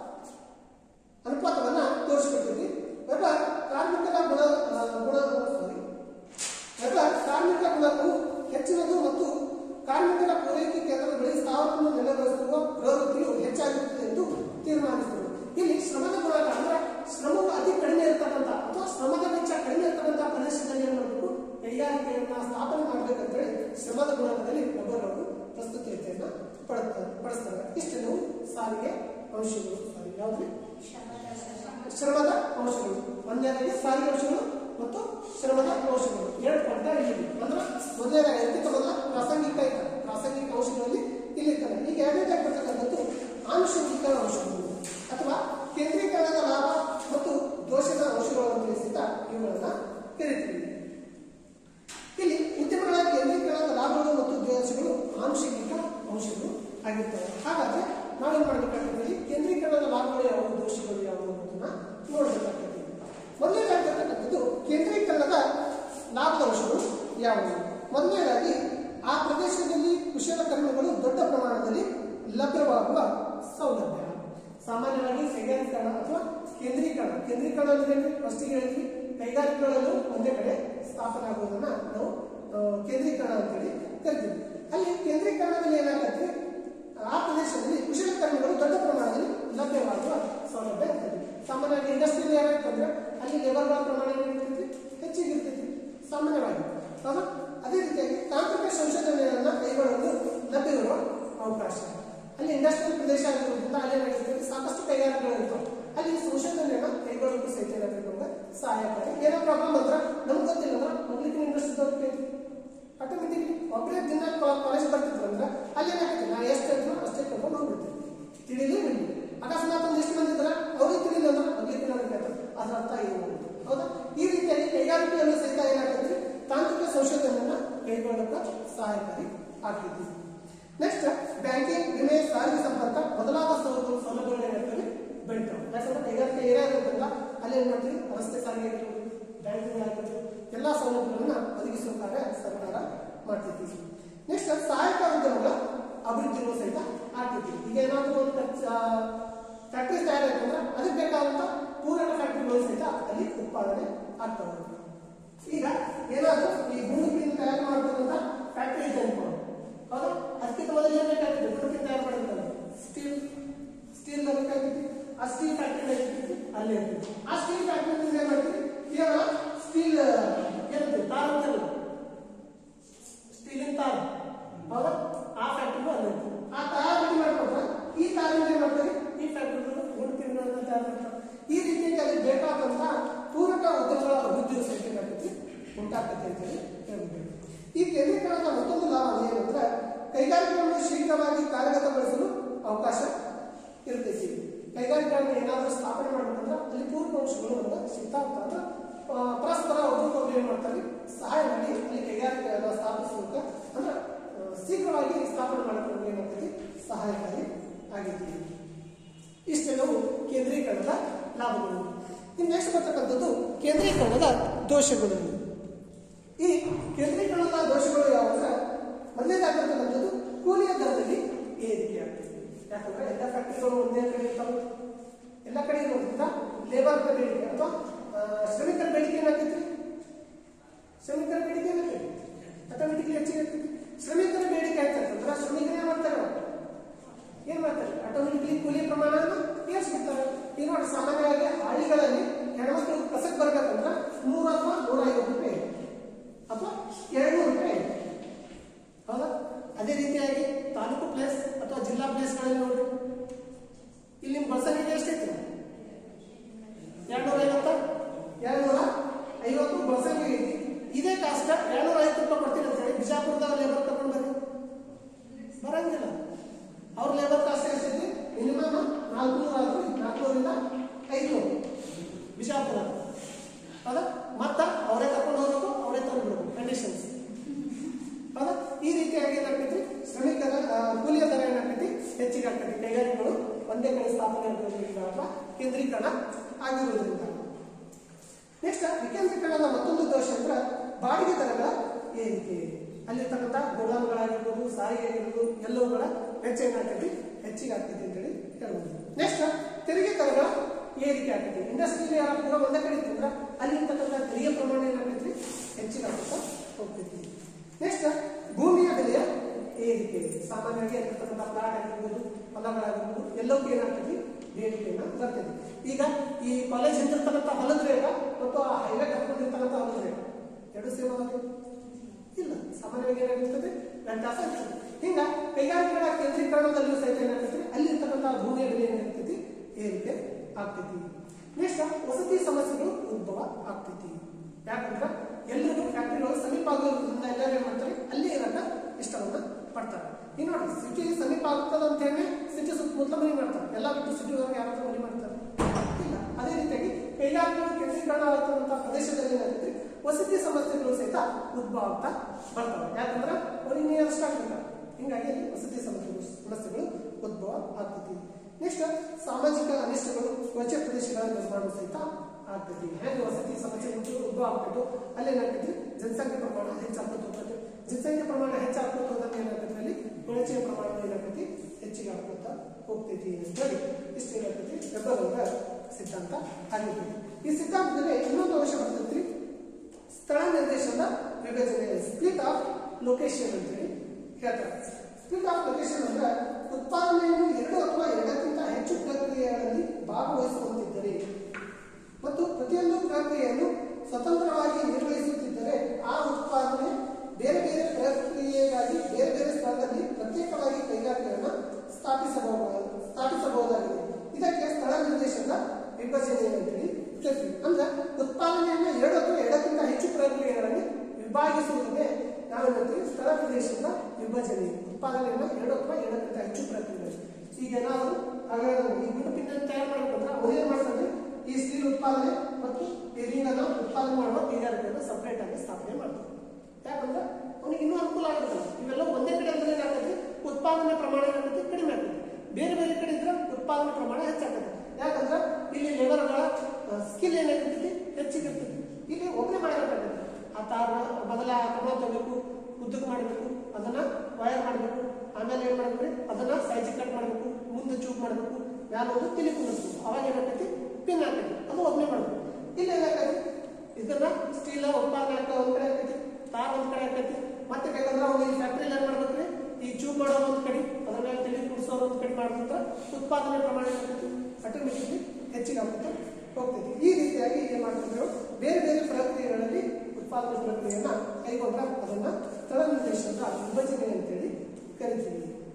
ಅನುಪಾತವನ್ನ ತೋರಿಸ್ಕೊಡ್ತೀವಿ ವೆಬರ್ ಕಾರ್ಮಿಕರ ಗುಣ ಆ, ಗುಣ ಸಾರಿ ವೆಬರ್ ಕಾರ್ಮಿಕ ಗುಣಕವು ಹೆಚ್ಚಿನದು ಮತ್ತು ಕಾರ್ಮಿಕರ ಪೂರೈಕೆ ಕೇಂದ್ರಗಳಲ್ಲಿ ಸ್ಥಾವರವನ್ನು ನೆಲೆಗೊಳಿಸುವ ಪ್ರವೃತ್ತಿಯು ಹೆಚ್ಚಾಗಿರುತ್ತದೆ ಎಂದು ತೀರ್ಮಾನಿಸಿದರು ಇಲ್ಲಿ ಶ್ರಮದ ಗುಣಕ ಅಂದ್ರೆ ಶ್ರಮವು ಅತಿ ಕಡಿಮೆ ಇರತಕ್ಕಂಥ ಅಥವಾ ಶ್ರಮದ ವೆಚ್ಚ ಕಡಿಮೆ ಇರತಕ್ಕಂಥ ಪ್ರದೇಶದಲ್ಲಿ ಏನ್ ಮಾಡಬೇಕು ಕೈಗಾರಿಕೆಯನ್ನ ಸ್ಥಾಪನೆ ಮಾಡಬೇಕಂತೇಳಿ ಶ್ರಮದ ಗುಣಕದಲ್ಲಿ ವೆಬರ್ ಅವರು ಪ್ರಸ್ತುತತೆಯನ್ನ ಪಡುತ್ತಾರೆ ಪಡಿಸ್ತಾರೆ ಇಷ್ಟು ನಾವು ಸಾರಿಗೆ ಅಂಶಗಳು ಸಾರಿ ಯಾವ್ದು ಶ್ರಮದ ಅಂಶಗಳು ಒಂದನೇದಾಗಿ ಸಾರಿಗೆ ಅಂಶಗಳು ಮತ್ತು ಶ್ರಮದ ಅಂಶಗಳು ಎರಡು ಪಟ್ಟ ಇಲ್ಲಿ ಅಂದ್ರೆ ಮೊದಲನೇದಾಗಿ ಅದಕ್ಕಿಂತ ಮೊದಲ ಪ್ರಾಸಂಗಿಕ ಇರ್ತಾರೆ ಪ್ರಾಸಂಗಿಕ ಅಂಶಗಳಲ್ಲಿ ಇಲ್ಲಿ ಇರ್ತಾರೆ ಈಗ ಎರಡನೇದಾಗಿ ಬರ್ತಕ್ಕಂಥದ್ದು ಆನುಷಂಗಿಕ ಅಂಶಗಳು ಅಥವಾ ಕೇಂದ್ರೀಕರಣದ ಲಾಭ ಮತ್ತು ದೋಷದ ಅಂಶಗಳನ್ನು ತಿಳಿಸಿದ ಇವುಗಳನ್ನ ಕರಿತೀವಿ ಇಲ್ಲಿ ಉದ್ಯಮಗಳ ಕೇಂದ್ರೀಕರಣದ ಲಾಭಗಳು ಮತ್ತು ದೋಷಗಳು ಆನುಷಂಗಿಕ ಅಂಶಗಳು ಆಗಿರ್ತವೆ ಹಾಗಾದ್ರೆ ನಾವೇನ್ ಮಾಡಬೇಕಾಗ್ತದೆ ಕೇಂದ್ರೀಕರಣದ ಲಾಭಗಳು ಯಾವುವು ದೋಷಗಳು ಯಾವುವು ಅನ್ನೋದನ್ನ ನೋಡಬೇಕಾಗ್ತದೆ ಮೊದಲನೇದಾಗಿರ್ತಕ್ಕಂಥದ್ದು ಕೇಂದ್ರೀಕರಣದ ಲಾಭದ ಅಂಶಗಳು ಯಾವುವು ಮೊದಲನೇದಾಗಿ ಆ ಪ್ರದೇಶದಲ್ಲಿ ಕುಶಲಕರ್ಮಿಗಳು ದೊಡ್ಡ ಪ್ರಮಾಣದಲ್ಲಿ ಲಭ್ಯವಾಗುವ ಸೌಲಭ್ಯ ಸಾಮಾನ್ಯವಾಗಿ ಕೈಗಾರಿಕರಣ ಅಥವಾ ಕೇಂದ್ರೀಕರಣ ಕೇಂದ್ರೀಕರಣ ಅಂದ್ರೆ ಫಸ್ಟಿಗೆ ಹೇಳಿದ್ವಿ ಕೈಗಾರಿಕೆಗಳಲ್ಲೂ ಒಂದೇ ಕಡೆ ಸ್ಥಾಪನೆ ಆಗೋದನ್ನ ನಾವು ಆ, ಕೇಂದ್ರೀಕರಣ ಅಂತೇಳಿ ಕರಿತೀವಿ ಅಲ್ಲಿ ಕೇಂದ್ರೀಕರಣದಲ್ಲಿ ಏನಾಗುತ್ತೆ ಆ ಪ್ರದೇಶದಲ್ಲಿ ಕುಶಲಕರ್ಮಿಗಳು ದೊಡ್ಡ ಪ್ರಮಾಣದಲ್ಲಿ ಲಭ್ಯವಾಗುವ ಸೌಲಭ್ಯ ಇರ್ತದೆ ಸಾಮಾನ್ಯವಾಗಿ ಇಂಡಸ್ಟ್ರಿಯಲ್ಲಿ ಏನಾಗ್ತಂದ್ರೆ ಅಲ್ಲಿ ಲೇಬರ್ಗಳ ಪ್ರಮಾಣ ಏನಿರ್ತೈತಿ ಹೆಚ್ಚಿಗೆ ಇರ್ತೈತಿ ಸಾಮಾನ್ಯವಾಗಿ ಹೌದಾ ಅದೇ ರೀತಿಯಾಗಿ ತಾಂತ್ರಿಕ ಸಂಶೋಧನೆಯನ್ನ ಕೈಗೊಳ್ಳಲು ಲಭ್ಯವಿರುವ ಅವಕಾಶ ಅಲ್ಲಿ ಇಂಡಸ್ಟ್ರಿಯಲ್ ಪ್ರದೇಶ ಆಗಿರೋದ್ರಿಂದ ಅಲ್ಲಿ ಏನಾಗಿರ್ತೈತಿ ಸಾಕಷ್ಟು ಕೈಗಾರಿಕೆಗಳು ಇರ್ತವೆ ಅಲ್ಲಿ ಸಂಶೋಧನೆಯನ್ನ ಕೈಗೊಳ್ಳಲು ಸಹಿತ ಏನಾಗಬೇಕು ಅಂದ್ರೆ ಸಹಾಯಕಾರಿ ಏನೋ ಪ್ರಾಬ್ಲಮ್ ಅಂದ್ರೆ ನಮ್ಗೆ ಗೊತ್ತಿಲ್ಲ ಅಂದ್ರೆ ಮೊದಲಿಗೆ ಇಂಡಸ್ಟ್ರಿದವ್ರು ಕೇಳ್ತೀವಿ ಆಟೋಮೆಟಿಕ್ಲಿ ಒಬ್ಬರೇ ದಿನ ಕಾಲೇಜ್ ಬರ್ತಿದ್ರು ಅಂದ್ರೆ ಅಲ್ಲಿ ಏನಾಗುತ್ತೆ ನಾ ಎಷ್ಟು ಹೇಳ್ತೀನೋ ಅಷ್ಟೇ ಕರ್ಕೊಂಡು ಹೋಗ್ಬಿಡ್ತೀವಿ ತಿಳಿಲಿ ಬಿಡಿ ಅಕಸ್ಮಾತ್ ಒಂದು ಎಷ್ಟು ಮಂದಿ ಇದ್ದಾರೆ ಅವ್ರಿಗೆ ತಿಳಿಲ್ಲ ಅಂದ್ರೆ ಮೊದಲಿಗೆ ನಾವು ಕೇಳ್ತಾರೆ ಅದ್ರ ಅರ್ಥ ಏನು ಹೌದಾ ಈ ರೀತಿಯಾಗಿ ಕೈಗಾರಿಕೆಯನ್ನು ಸಹಿತ ಏನಾಗುತ್ತೆ ತಾಂತ್ರಿಕ ಸಂಶೋಧನೆಯನ್ನ ಕೈಗೊಳ್ಳಕ್ಕೆ ಸಹಾಯಕಾರಿ ಆಗ್ತೈತಿ ನೆಕ್ಸ್ಟ್ ಬ್ಯಾಂಕಿಂಗ್ ವಿಮೆ ಸಾರಿಗೆ ಸಂಪರ್ಕ ಮೊದಲಾದ ಸೌಲಭ್ಯ ಸೌಲಭ್ಯಗಳು ಏನಿರ್ತವೆ ಬೆಳಿತಾವೆ ಯಾಕಂದ್ರೆ ಕೈಗಾರಿಕೆ ಏರಿಯಾ ಇರೋದ್ರಿಂದ ಅಲ್ಲಿ ಏನ್ ಮಾಡ್ತೀವಿ ರಸ್ತೆ ಸಾರಿಗೆ ಆಗಿರ್ಬೋದು ಬ್ಯಾಂಕಿಂಗ್ ಆಗಿರ್ಬೋದು ಎಲ್ಲ ಸೌಲಭ್ಯಗಳನ್ನ ಒದಗಿಸುವ ಕಾರ್ಯ ಸರ್ಕಾರ ಮಾಡ್ತೈತಿ ನೆಕ್ಸ್ಟ್ ಸಹಾಯಕ ಉದ್ಯಮಗಳ ಅಭಿವೃದ್ಧಿಗಳು ಸಹಿತ ಆಗ್ತೈತಿ ಈಗ ಏನಾದರೂ ಒಂದು ಫ್ಯಾಕ್ಟ್ರಿ ತಯಾರಾಯ್ತಂದ್ರೆ ಅದಕ್ಕೆ ಬೇಕಾದಂತ ಪೂರಕ ಫ್ಯಾಕ್ಟ್ರಿಗಳು ಸಹಿತ ಅಲ್ಲಿ ಉತ್ಪಾದನೆ ಆಗ್ತವೆ ಈಗ ಏನಾದ್ರು ಈ ಗುಂಡುಪಿನ ತಯಾರು ಮಾಡ್ತಕ್ಕಂಥ ಫ್ಯಾಕ್ಟ್ರಿ ಇದೆ ಅನ್ಕೊಂಡು ಹೌದಾ ಅದಕ್ಕಿಂತ ಮೊದಲು ಏನ್ ಬೇಕಾಗ್ತದೆ ಗುಂಡುಪಿನ ತಯಾರು ಮಾಡಿರ್ತಾರೆ ಸ್ಟೀಲ್ ಸ್ಟೀಲ್ ಬೇಕಾಗ್ತೈತಿ ಆ ಸ್ಟೀಲ್ ಫ್ಯಾಕ್ಟ್ರಿ ಬೇಕಾಗ್ತೈತಿ ಅಲ್ಲೇ ಇರ್ತೈತಿ ಆ ಸ್ಟೀಲ್ ಫ್ಯಾಕ್ಟ್ರಿ ಏನ್ ಮಾಡ್ತೀವಿ ಕೇವಲ ಸ್ಟೀಲ್ ಏನಂತೀವಿ ತಾರ ಅಂತಾರಲ್ಲ ಸ್ಟೀಲಿನ ತಾರ ಹೌದಾ ಏನಾದರೂ ಸ್ಥಾಪನೆ ಮಾಡ್ಬೇಕಂದ್ರೆ ಅಲ್ಲಿ ಪೂರ್ವ ಅಂಶಗಳು ನಮ್ಗೆ ಸಿಗ್ತಾ ಹೋಗ್ತಾ ಅಂದ್ರೆ ಆ, ಪರಸ್ಪರ ಒಬ್ರಿಗೊಬ್ರು ಏನ್ ಮಾಡ್ತಾರೆ ಸಹಾಯ ಮಾಡಿ ಅಲ್ಲಿ ಕೈಗಾರಿಕೆಗಳನ್ನ ಸ್ಥಾಪಿಸೋಕೆ ಅಂದ್ರೆ ಆ, ಶೀಘ್ರವಾಗಿ ಸ್ಥಾಪನೆ ಮಾಡೋಕೆ ನಮ್ಗೆ ಏನಾಗ್ತದೆ ಸಹಾಯಕಾರಿ ಆಗೈತಿ ಇಷ್ಟೆಲ್ಲವೂ ಕೇಂದ್ರೀಕರಣದ ಲಾಭಗಳು ಇನ್ನು ನೆಕ್ಸ್ಟ್ ಬರ್ತಕ್ಕಂಥದ್ದು ಕೇಂದ್ರೀಕರಣದ ದೋಷಗಳು ಈ ಕೇಂದ್ರೀಕರಣದ ದೋಷಗಳು ಯಾವಂದ್ರೆ ಮೊದಲನೇದಾಗಿರ್ತಕ್ಕಂಥದ್ದು ಕೂಲಿಯ ದರದಲ್ಲಿ ಏರಿಕೆ ಆಗ್ತದೆ ಯಾಕಂದ್ರೆ ಎಲ್ಲ ಫ್ಯಾಕ್ಟರಿಗಳು ಒಂದೇ ಕಡೆ ಇರ್ತಾವೆ ಎಲ್ಲ ಕಡೆ ಇರೋದ್ರಿಂದ ಲೇಬರ್ ಬೇಡಿಕೆ ಅಥವಾ ಆ, ಶ್ರಮಿಕರ ಬೇಡಿಕೆ ಏನಾಗ್ತೈತಿ ಶ್ರಮಿಕರ ಬೇಡಿಕೆ ಏನಾಗ್ತೈತಿ ಆಟೋಮೆಟಿಕ್ಲಿ ಹೆಚ್ಚಿಗೆ ಆಗ್ತೈತಿ ಶ್ರಮಿಕರ ಬೇಡಿಕೆ ಆಗ್ತಂದ್ರೆ ಶ್ರಮಿಕರು ಏನ್ ಮಾಡ್ತಾರೆ ಅವ್ರು? ಏನ್ ಮಾಡ್ತಾರೆ ಆಟೋಮೆಟಿಕ್ಲಿ ಕೂಲಿ ಪ್ರಮಾಣವನ್ನು ಏರಿಸ್ಬಿಡ್ತಾರೆ ಈಗ ನೋಡಿ ಸಾಮಾನ್ಯವಾಗಿ ಹಳ್ಳಿಗಳಲ್ಲಿ ಹೆಣ್ಮಕ್ಳು ಕಸಕ್ ಬರ್ಬೇಕಂದ್ರೆ ನೂರ ಅಥವಾ ನೂರ ಐವತ್ತು ರೂಪಾಯಿ ಅಥವಾ ಎರಡ್ನೂರು ರೂಪಾಯಿ ಹೌದಾ ಅದೇ ರೀತಿಯಾಗಿ ತಾಲೂಕು ಪ್ಲೇಸ್ ಅಥವಾ ಜಿಲ್ಲಾ ಪ್ಲೇಸ್ಗಳಲ್ಲಿ ನೋಡ್ರಿ ಇಲ್ಲಿ ನಿಮ್ಮ ಬಸನಿಗೆ ಎಷ್ಟೈತಿ ಎರಡ್ನೂರ ಐವತ್ತ ಎರಡ್ನೂರ ಐವತ್ತು ಬಸನಿಗೆ ಐತಿ ಇದೇ ಕಾಸ್ಟ್ ಎರಡ್ನೂರ ಐವತ್ತು ರೂಪಾಯಿ ಕೊಡ್ತೀನಿ ಅಂತ ಹೇಳಿ ಬಿಜಾಪುರದಾಗ ಲೇಬರ್ ಕರ್ಕೊಂಡು ಬರ್ರಿ ಬರಂಗಿಲ್ಲ ಅವ್ರ ಲೇಬರ್ ಕಾಸ್ಟ್ ಎಷ್ಟೈತಿ ಮಿನಿಮಮ್ ನಾಲ್ಕುನೂರ ಆದ್ರೂ ನಾಲ್ಕುನೂರಿಂದ ಐದುನೂರು ಬಿಜಾಪುರ ಹೌದಾ ಮತ್ತ ಅವರೇ ಕರ್ಕೊಂಡು ಹೋಗ್ಬೇಕು ಅವರೇ ತಂದ್ಬಿಡ್ಬೇಕು ಕಂಡೀಷನ್ಸ್ ಹೌದಾ ಈ ರೀತಿಯಾಗಿ ಏನಾಗ್ತೈತಿ ಶ್ರಮಿಕರ ಆ, ಕೂಲಿಯ ದರ ಏನಾಗ್ತೈತಿ ಹೆಚ್ಚಿಗೆ ಆಗ್ತೈತಿ ಕೈಗಾರಿಕೆಗಳು ಒಂದೇ ಕಡೆ ಸ್ಥಾಪನೆ ಆಗೋದ್ರಿಂದ ಅಥವಾ ಕೇಂದ್ರೀಕರಣ ಆಗಿರೋದ್ರಿಂದ ನೆಕ್ಸ್ಟ್ ವಿಕೇಂದ್ರೀಕರಣದ ಮತ್ತೊಂದು ದೋಷ ಅಂದ್ರೆ ಬಾಡಿಗೆ ದರಗಳ ಏರಿಕೆ ಅಲ್ಲಿರ್ತಕ್ಕಂಥ ಗೋಡಾನ್ಗಳಾಗಿರ್ಬೋದು ಸಾರಿಗೆ ಆಗಿರ್ಬೋದು ಎಲ್ಲವುಗಳ ವೆಚ್ಚ ಏನಾಗ್ತೈತಿ ಹೆಚ್ಚಿಗೆ ಆಗ್ತೈತಿ ಅಂತೇಳಿ ಹೇಳ್ಬೋದು ನೆಕ್ಸ್ಟ್ ತೆರಿಗೆ ದರಗಳ ಏರಿಕೆ ಆಗ್ತೈತಿ ಇಂಡಸ್ಟ್ರಿಯಲ್ಲಿ ಯಾರು ಕೂಡ ಒಂದೇ ಕಡೆ ಇತ್ತಂದ್ರೆ ಅಲ್ಲಿರ್ತಕ್ಕಂಥ ತೆರಿಗೆ ಪ್ರಮಾಣ ಏನಾಗ್ತೈತಿ ಹೆಚ್ಚಿಗೆ ಆಗ್ತಾ ಹೋಗ್ತೈತಿ ನೆಕ್ಸ್ಟ್ ಭೂಮಿಯ ಬೆಲೆಯ ಏರಿಕೆ ಸಾಮಾನ್ಯವಾಗಿ ಅಲ್ಲಿರ್ತಕ್ಕಂಥ ಪ್ಲಾಟ್ ಆಗಿರ್ಬೋದು ಹೊಲಗಳಾಗಿರ್ಬೋದು ಎಲ್ಲವೂ ಏನಾಗ್ತೈತಿ ಬೇಡಿಕೆಯನ್ನ ಬರ್ತೈತಿ ಈಗ ಈ ಕಾಲೇಜ್ ಹಿಂದಿರ್ತಕ್ಕಂಥ ಹೊಲದ ರೇಟ ಮತ್ತು ಆ ಹೈವೇ ಕಟ್ಕೊಂಡಿರ್ತಕ್ಕಂಥ ಹೊಲದ ರೇಟ್ ಎರಡು ಸೇಮ್ ಆಗುತ್ತೆ ಇಲ್ಲ ಸಾಮಾನ್ಯವಾಗಿ ಏನಾಗಿರ್ತದೆ ವ್ಯತ್ಯಾಸ ಇರ್ತದೆ ಹಿಂಗ ಕೈಗಾರಿಕೆಗಳ ಕೇಂದ್ರೀಕರಣದಲ್ಲೂ ಸಹಿತ ಏನಾಗ್ತೈತಿ ಅಲ್ಲಿರ್ತಕ್ಕಂಥ ಭೂಮಿಯ ಬೆಲೆ ಏನಾಗ್ತೈತಿ ಏರಿಕೆ ಆಗ್ತೈತಿ ನೆಕ್ಸ್ಟ್ ವಸತಿ ಸಮಸ್ಯೆಗಳು ಉದ್ಭವ ಆಗ್ತೈತಿ ಯಾಕಂದ್ರೆ ಎಲ್ರಿಗೂ ಫ್ಯಾಕ್ಟರಿಗಳು ಸಮೀಪ ಆಗೋದ್ರಿಂದ ಎಲ್ಲರೂ ಏನ್ ಮಾಡ್ತಾರೆ ಅಲ್ಲಿ ಇರಕ ಇಷ್ಟವನ್ನ ಪಡ್ತಾರೆ ಈಗ ನೋಡಿ ಸಿಟಿ ಸಮೀಪ ಆಗ್ತದ ಅಂತ ಹೇಳಿ ಸಿಟಿ ಸುತ್ತಮುತ್ತಲ ಮನೆ ಮಾಡ್ತಾರೆ ಎಲ್ಲ ಬಿಟ್ಟು ಸಿಟಿ ಒಳಗೆ ಯಾರಾದ್ರೂ ಮನೆ ಮಾಡ್ತಾರೆ ಇಲ್ಲ ಅದೇ ರೀತಿಯಾಗಿ ಕೈಗಾರಿಕೆಗಳು ಕೇಂದ್ರೀಕರಣ ಆಗ್ತಕ್ಕಂಥ ಪ್ರದೇಶದಲ್ಲಿ ಏನಾಗ್ತೈತಿ ವಸತಿ ಸಮಸ್ಯೆಗಳು ಸಹಿತ ಉದ್ಭವ ಆಗ್ತಾ ಬರ್ತವೆ ಯಾಕಂದ್ರೆ ಅವ್ರಿಗೆ ನಿಯರೆಸ್ಟ್ ಆಗ್ತಾರೆ ಹಿಂಗಾಗಿ ಅಲ್ಲಿ ವಸತಿ ಸಮಸ್ಯೆಗಳು ಸಮಸ್ಯೆಗಳು ಉದ್ಭವ ಆಗ್ತೈತಿ ನೆಕ್ಸ್ಟ್ ಸಾಮಾಜಿಕ ಅನಿಷ್ಟಗಳು ಸ್ವಚ್ಛ ಪ್ರದೇಶಗಳ ನಿರ್ಮಾಣ ಸಹಿತ ಆಗ್ತೈತಿ ಹೆಂಗೆ ವಸತಿ ಸಮಸ್ಯೆ ಉಂಟು ಉದ್ಭವ ಆಗ್ತೈತು ಅಲ್ಲಿ ಏನಾಗ್ತೈತಿ ಜನಸಂಖ್ಯೆ ಪ್ರಮಾಣ ಹೆಚ್ಚಾಗ್ತದೆ ಹೋಗ್ತೈತಿ ಜನಸಂಖ್ಯೆ ಪ್ರಮಾಣ ಹೆಚ್ಚಾಗ್ತದೆ ಹೋದಂಗೆ ಏನಾಗ್ತೈತಿ ಅಲ್ಲಿ ಕೊಳಚೆಯ ಪ್ರಮಾಣ ಏನಾಗ್ತೈತಿ ಹೆಚ್ಚಿಗೆ ಆಗ್ತಾ ಹೋಗ್ತೈತಿ ಅಂತ ಹೇಳಿ ಇಷ್ಟು ಏನಾಗ್ತೈತಿ ಹೆಬ್ಬರವರ ಸಿದ್ಧಾಂತ ಆಗಿರ್ತೈತಿ ಈ ಸಿದ್ಧಾಂತದಲ್ಲಿ ಇನ್ನೊಂದು ಅಂಶ ಬರ್ತೈತಿ ಸ್ಥಳ ನಿರ್ದೇಶನದ ವಿಭಜನೆ ಸ್ಪ್ಲಿಟ್ ಆಫ್ ಲೊಕೇಶನ್ ಅಂತ ಹೇಳಿ ಹೇಳ್ತಾರೆ ಸ್ಪ್ಲಿಟ್ ಆಫ್ ಲೊಕೇಶನ್ ಅಂದ್ರೆ ಉತ್ಪಾದನೆಯನ್ನು ಎರಡು ಅಥವಾ ಎರಡಕ್ಕಿಂತ ಹೆಚ್ಚು ಪ್ರಕ್ರಿಯೆಗಳಲ್ಲಿ ಭಾಗವಹಿಸುವಂತಿದ್ದರೆ ಮತ್ತು ಪ್ರತಿಯೊಂದು ಪ್ರಕ್ರಿಯೆಯನ್ನು ಸ್ವತಂತ್ರವಾಗಿ ನಿರ್ವಹಿಸುತ್ತಿದ್ದರೆ ಆ ಉತ್ಪಾದನೆ ಬೇರೆ ಬೇರೆ ಪ್ರಕ್ರಿಯೆಗಾಗಿ ಬೇರೆ ಬೇರೆ ಸ್ಥಳದಲ್ಲಿ ಪ್ರತ್ಯೇಕವಾಗಿ ಕೈಗಾರಿಕೆಗಳನ್ನು ಸ್ಥಾಪಿಸಬಹುದು ಸ್ಥಾಪಿಸಬಹುದಾಗಿದೆ ಇದಕ್ಕೆ ಸ್ಥಳ ನಿರ್ದೇಶನದ ವಿಭಜನೆ ಅಂತೇಳಿ ಹೇಳ್ತೀವಿ ಅಂದ್ರೆ ಉತ್ಪಾದನೆಯನ್ನ ಎರಡು ಅಥವಾ ಎರಡಕ್ಕಿಂತ ಹೆಚ್ಚು ಪ್ರಕ್ರಿಯೆಗಳಲ್ಲಿ ವಿಭಾಗಿಸುವುದಕ್ಕೆ ನಾವೇನಂತೀವಿ ಸ್ಥಳ ಪ್ರದೇಶದ ವಿಭಜನೆ ಉತ್ಪಾದನೆಯನ್ನ ಎರಡು ಅಥವಾ ಎರಡಕ್ಕಿಂತ ಹೆಚ್ಚು ಪ್ರಕ್ರಿಯೆಗಳು ಈಗ ಏನಾದ್ರು ಹಾಗಾದ್ರೆ ಈ ಗುಂಡು ಪಿನ್ನ ತಯಾರು ಮಾಡ್ಬೇಕಂದ್ರೆ ಅವ್ರು ಏನ್ ಮಾಡ್ತಾರೆ ಈ ಸ್ಟೀಲ್ ಉತ್ಪಾದನೆ ಮತ್ತು ಈ ರಿಂಗನ್ನು ಉತ್ಪಾದನೆ ಮಾಡುವ ಕೈಗಾರಿಕೆಯನ್ನು ಸಪರೇಟ್ ಆಗಿ ಸ್ಥಾಪನೆ ಮಾಡ್ತಾರೆ ಯಾಕಂದ್ರೆ ಅವನಿಗೆ ಇನ್ನೂ ಅನುಕೂಲ ಆಗುತ್ತೆ ಇವೆಲ್ಲ ಒಂದೇ ಕಡೆ ಅಂದ್ರೆ ಏನಾಗುತ್ತೆ ಉತ್ಪಾದನೆ ಪ್ರಮಾಣ ಏನಾಗುತ್ತೆ ಕಡಿಮೆ ಆಗುತ್ತೆ ಬೇರೆ ಬೇರೆ ಕಡೆ ಇದ್ರೆ ಉತ್ಪಾದನೆ ಪ್ರಮಾಣ ಹೆಚ್ಚಾಗುತ್ತೆ ಯಾಕಂದ್ರೆ ಇಲ್ಲಿ ಲೇಬರ್ಗಳ ಸ್ಕಿಲ್ ಏನಾಗಿರ್ತೈತಿ ಹೆಚ್ಚಿಗಿರ್ತೈತಿ ಇಲ್ಲಿ ಒಬ್ಬನೇ ಮಾಡಬೇಕಾಗುತ್ತೆ ಆ ತಾರ ಮೊದಲ ಕ್ರಮ ತಗೋಬೇಕು ಉದ್ದಕ್ಕೆ ಮಾಡಬೇಕು ಅದನ್ನ ವಯರ್ ಮಾಡಬೇಕು ಆಮೇಲೆ ಏನ್ ಮಾಡ್ಬೇಕು ಅದನ್ನ ಸೈಜ್ ಕಟ್ ಮಾಡಬೇಕು ಮುಂದೆ ಚೂಪ್ ಮಾಡಬೇಕು ಮ್ಯಾಲ ಒಂದು ತಿಳಿ ಕುಂದಿಸ್ಬೇಕು ಅವಾಗ ಏನಾಗ್ತೈತಿ ಪಿನ್ ಹಾಕೈತಿ ಅದು ಒಬ್ಬನೇ ಮಾಡಬೇಕು ಇಲ್ಲಿ ಏನಾಗೈತಿ ಇದನ್ನ ಸ್ಟೀಲ್ ಉತ್ಪಾದನೆ ಆಗ್ತಾ ಒಂದ್ ಕಡೆ ಆಕೈತಿ ತಾರ್ ಒಂದ್ ಕಡೆ ಆಕೈತಿ ಮತ್ತೆ ಬೇಕಂದ್ರೆ ಅವ್ನು ಈ ಫ್ಯಾಕ್ಟ್ರಿಲಿ ಏನ್ ಮಾಡ್ಬೇಕ್ರಿ ಈ ಚೂಪ್ ಮಾಡೋದು ಒಂದ್ ಕಡೆ ಅದ್ರ ಮೇಲೆ ತಿಳಿ ಕುಡಿಸೋದು ಒಂದ್ ಕಡೆ ಮಾಡ್ಬಿಟ್ರೆ ಉತ್ಪಾದನೆ ಪ್ರಮಾಣ ಏನಾಗ್ತೈತಿ ಆಟೋಮೆಟಿಕ್ಲಿ ಹೆಚ್ಚಿಗೆ ಆಗ್ತಾ ಹೋಗ್ತೈತಿ ಈ ರೀತಿಯಾಗಿ ಏನ್ ಮಾಡ್ತಿದ್ರು ಬೇರೆ ಬೇರೆ ಪ್ರಕ್ರಿಯೆಗಳಲ್ಲಿ ಉತ್ಪಾದನೆ ಪ್ರಕ್ರಿಯೆಯನ್ನ ಕೈಗೊಂಡ್ರೆ ಅದನ್ನ ಸ್ಥಳ ನಿರ್ದೇಶನದ ವಿಭಜನೆ ಅಂತೇಳಿ ಕರಿತೀವಿ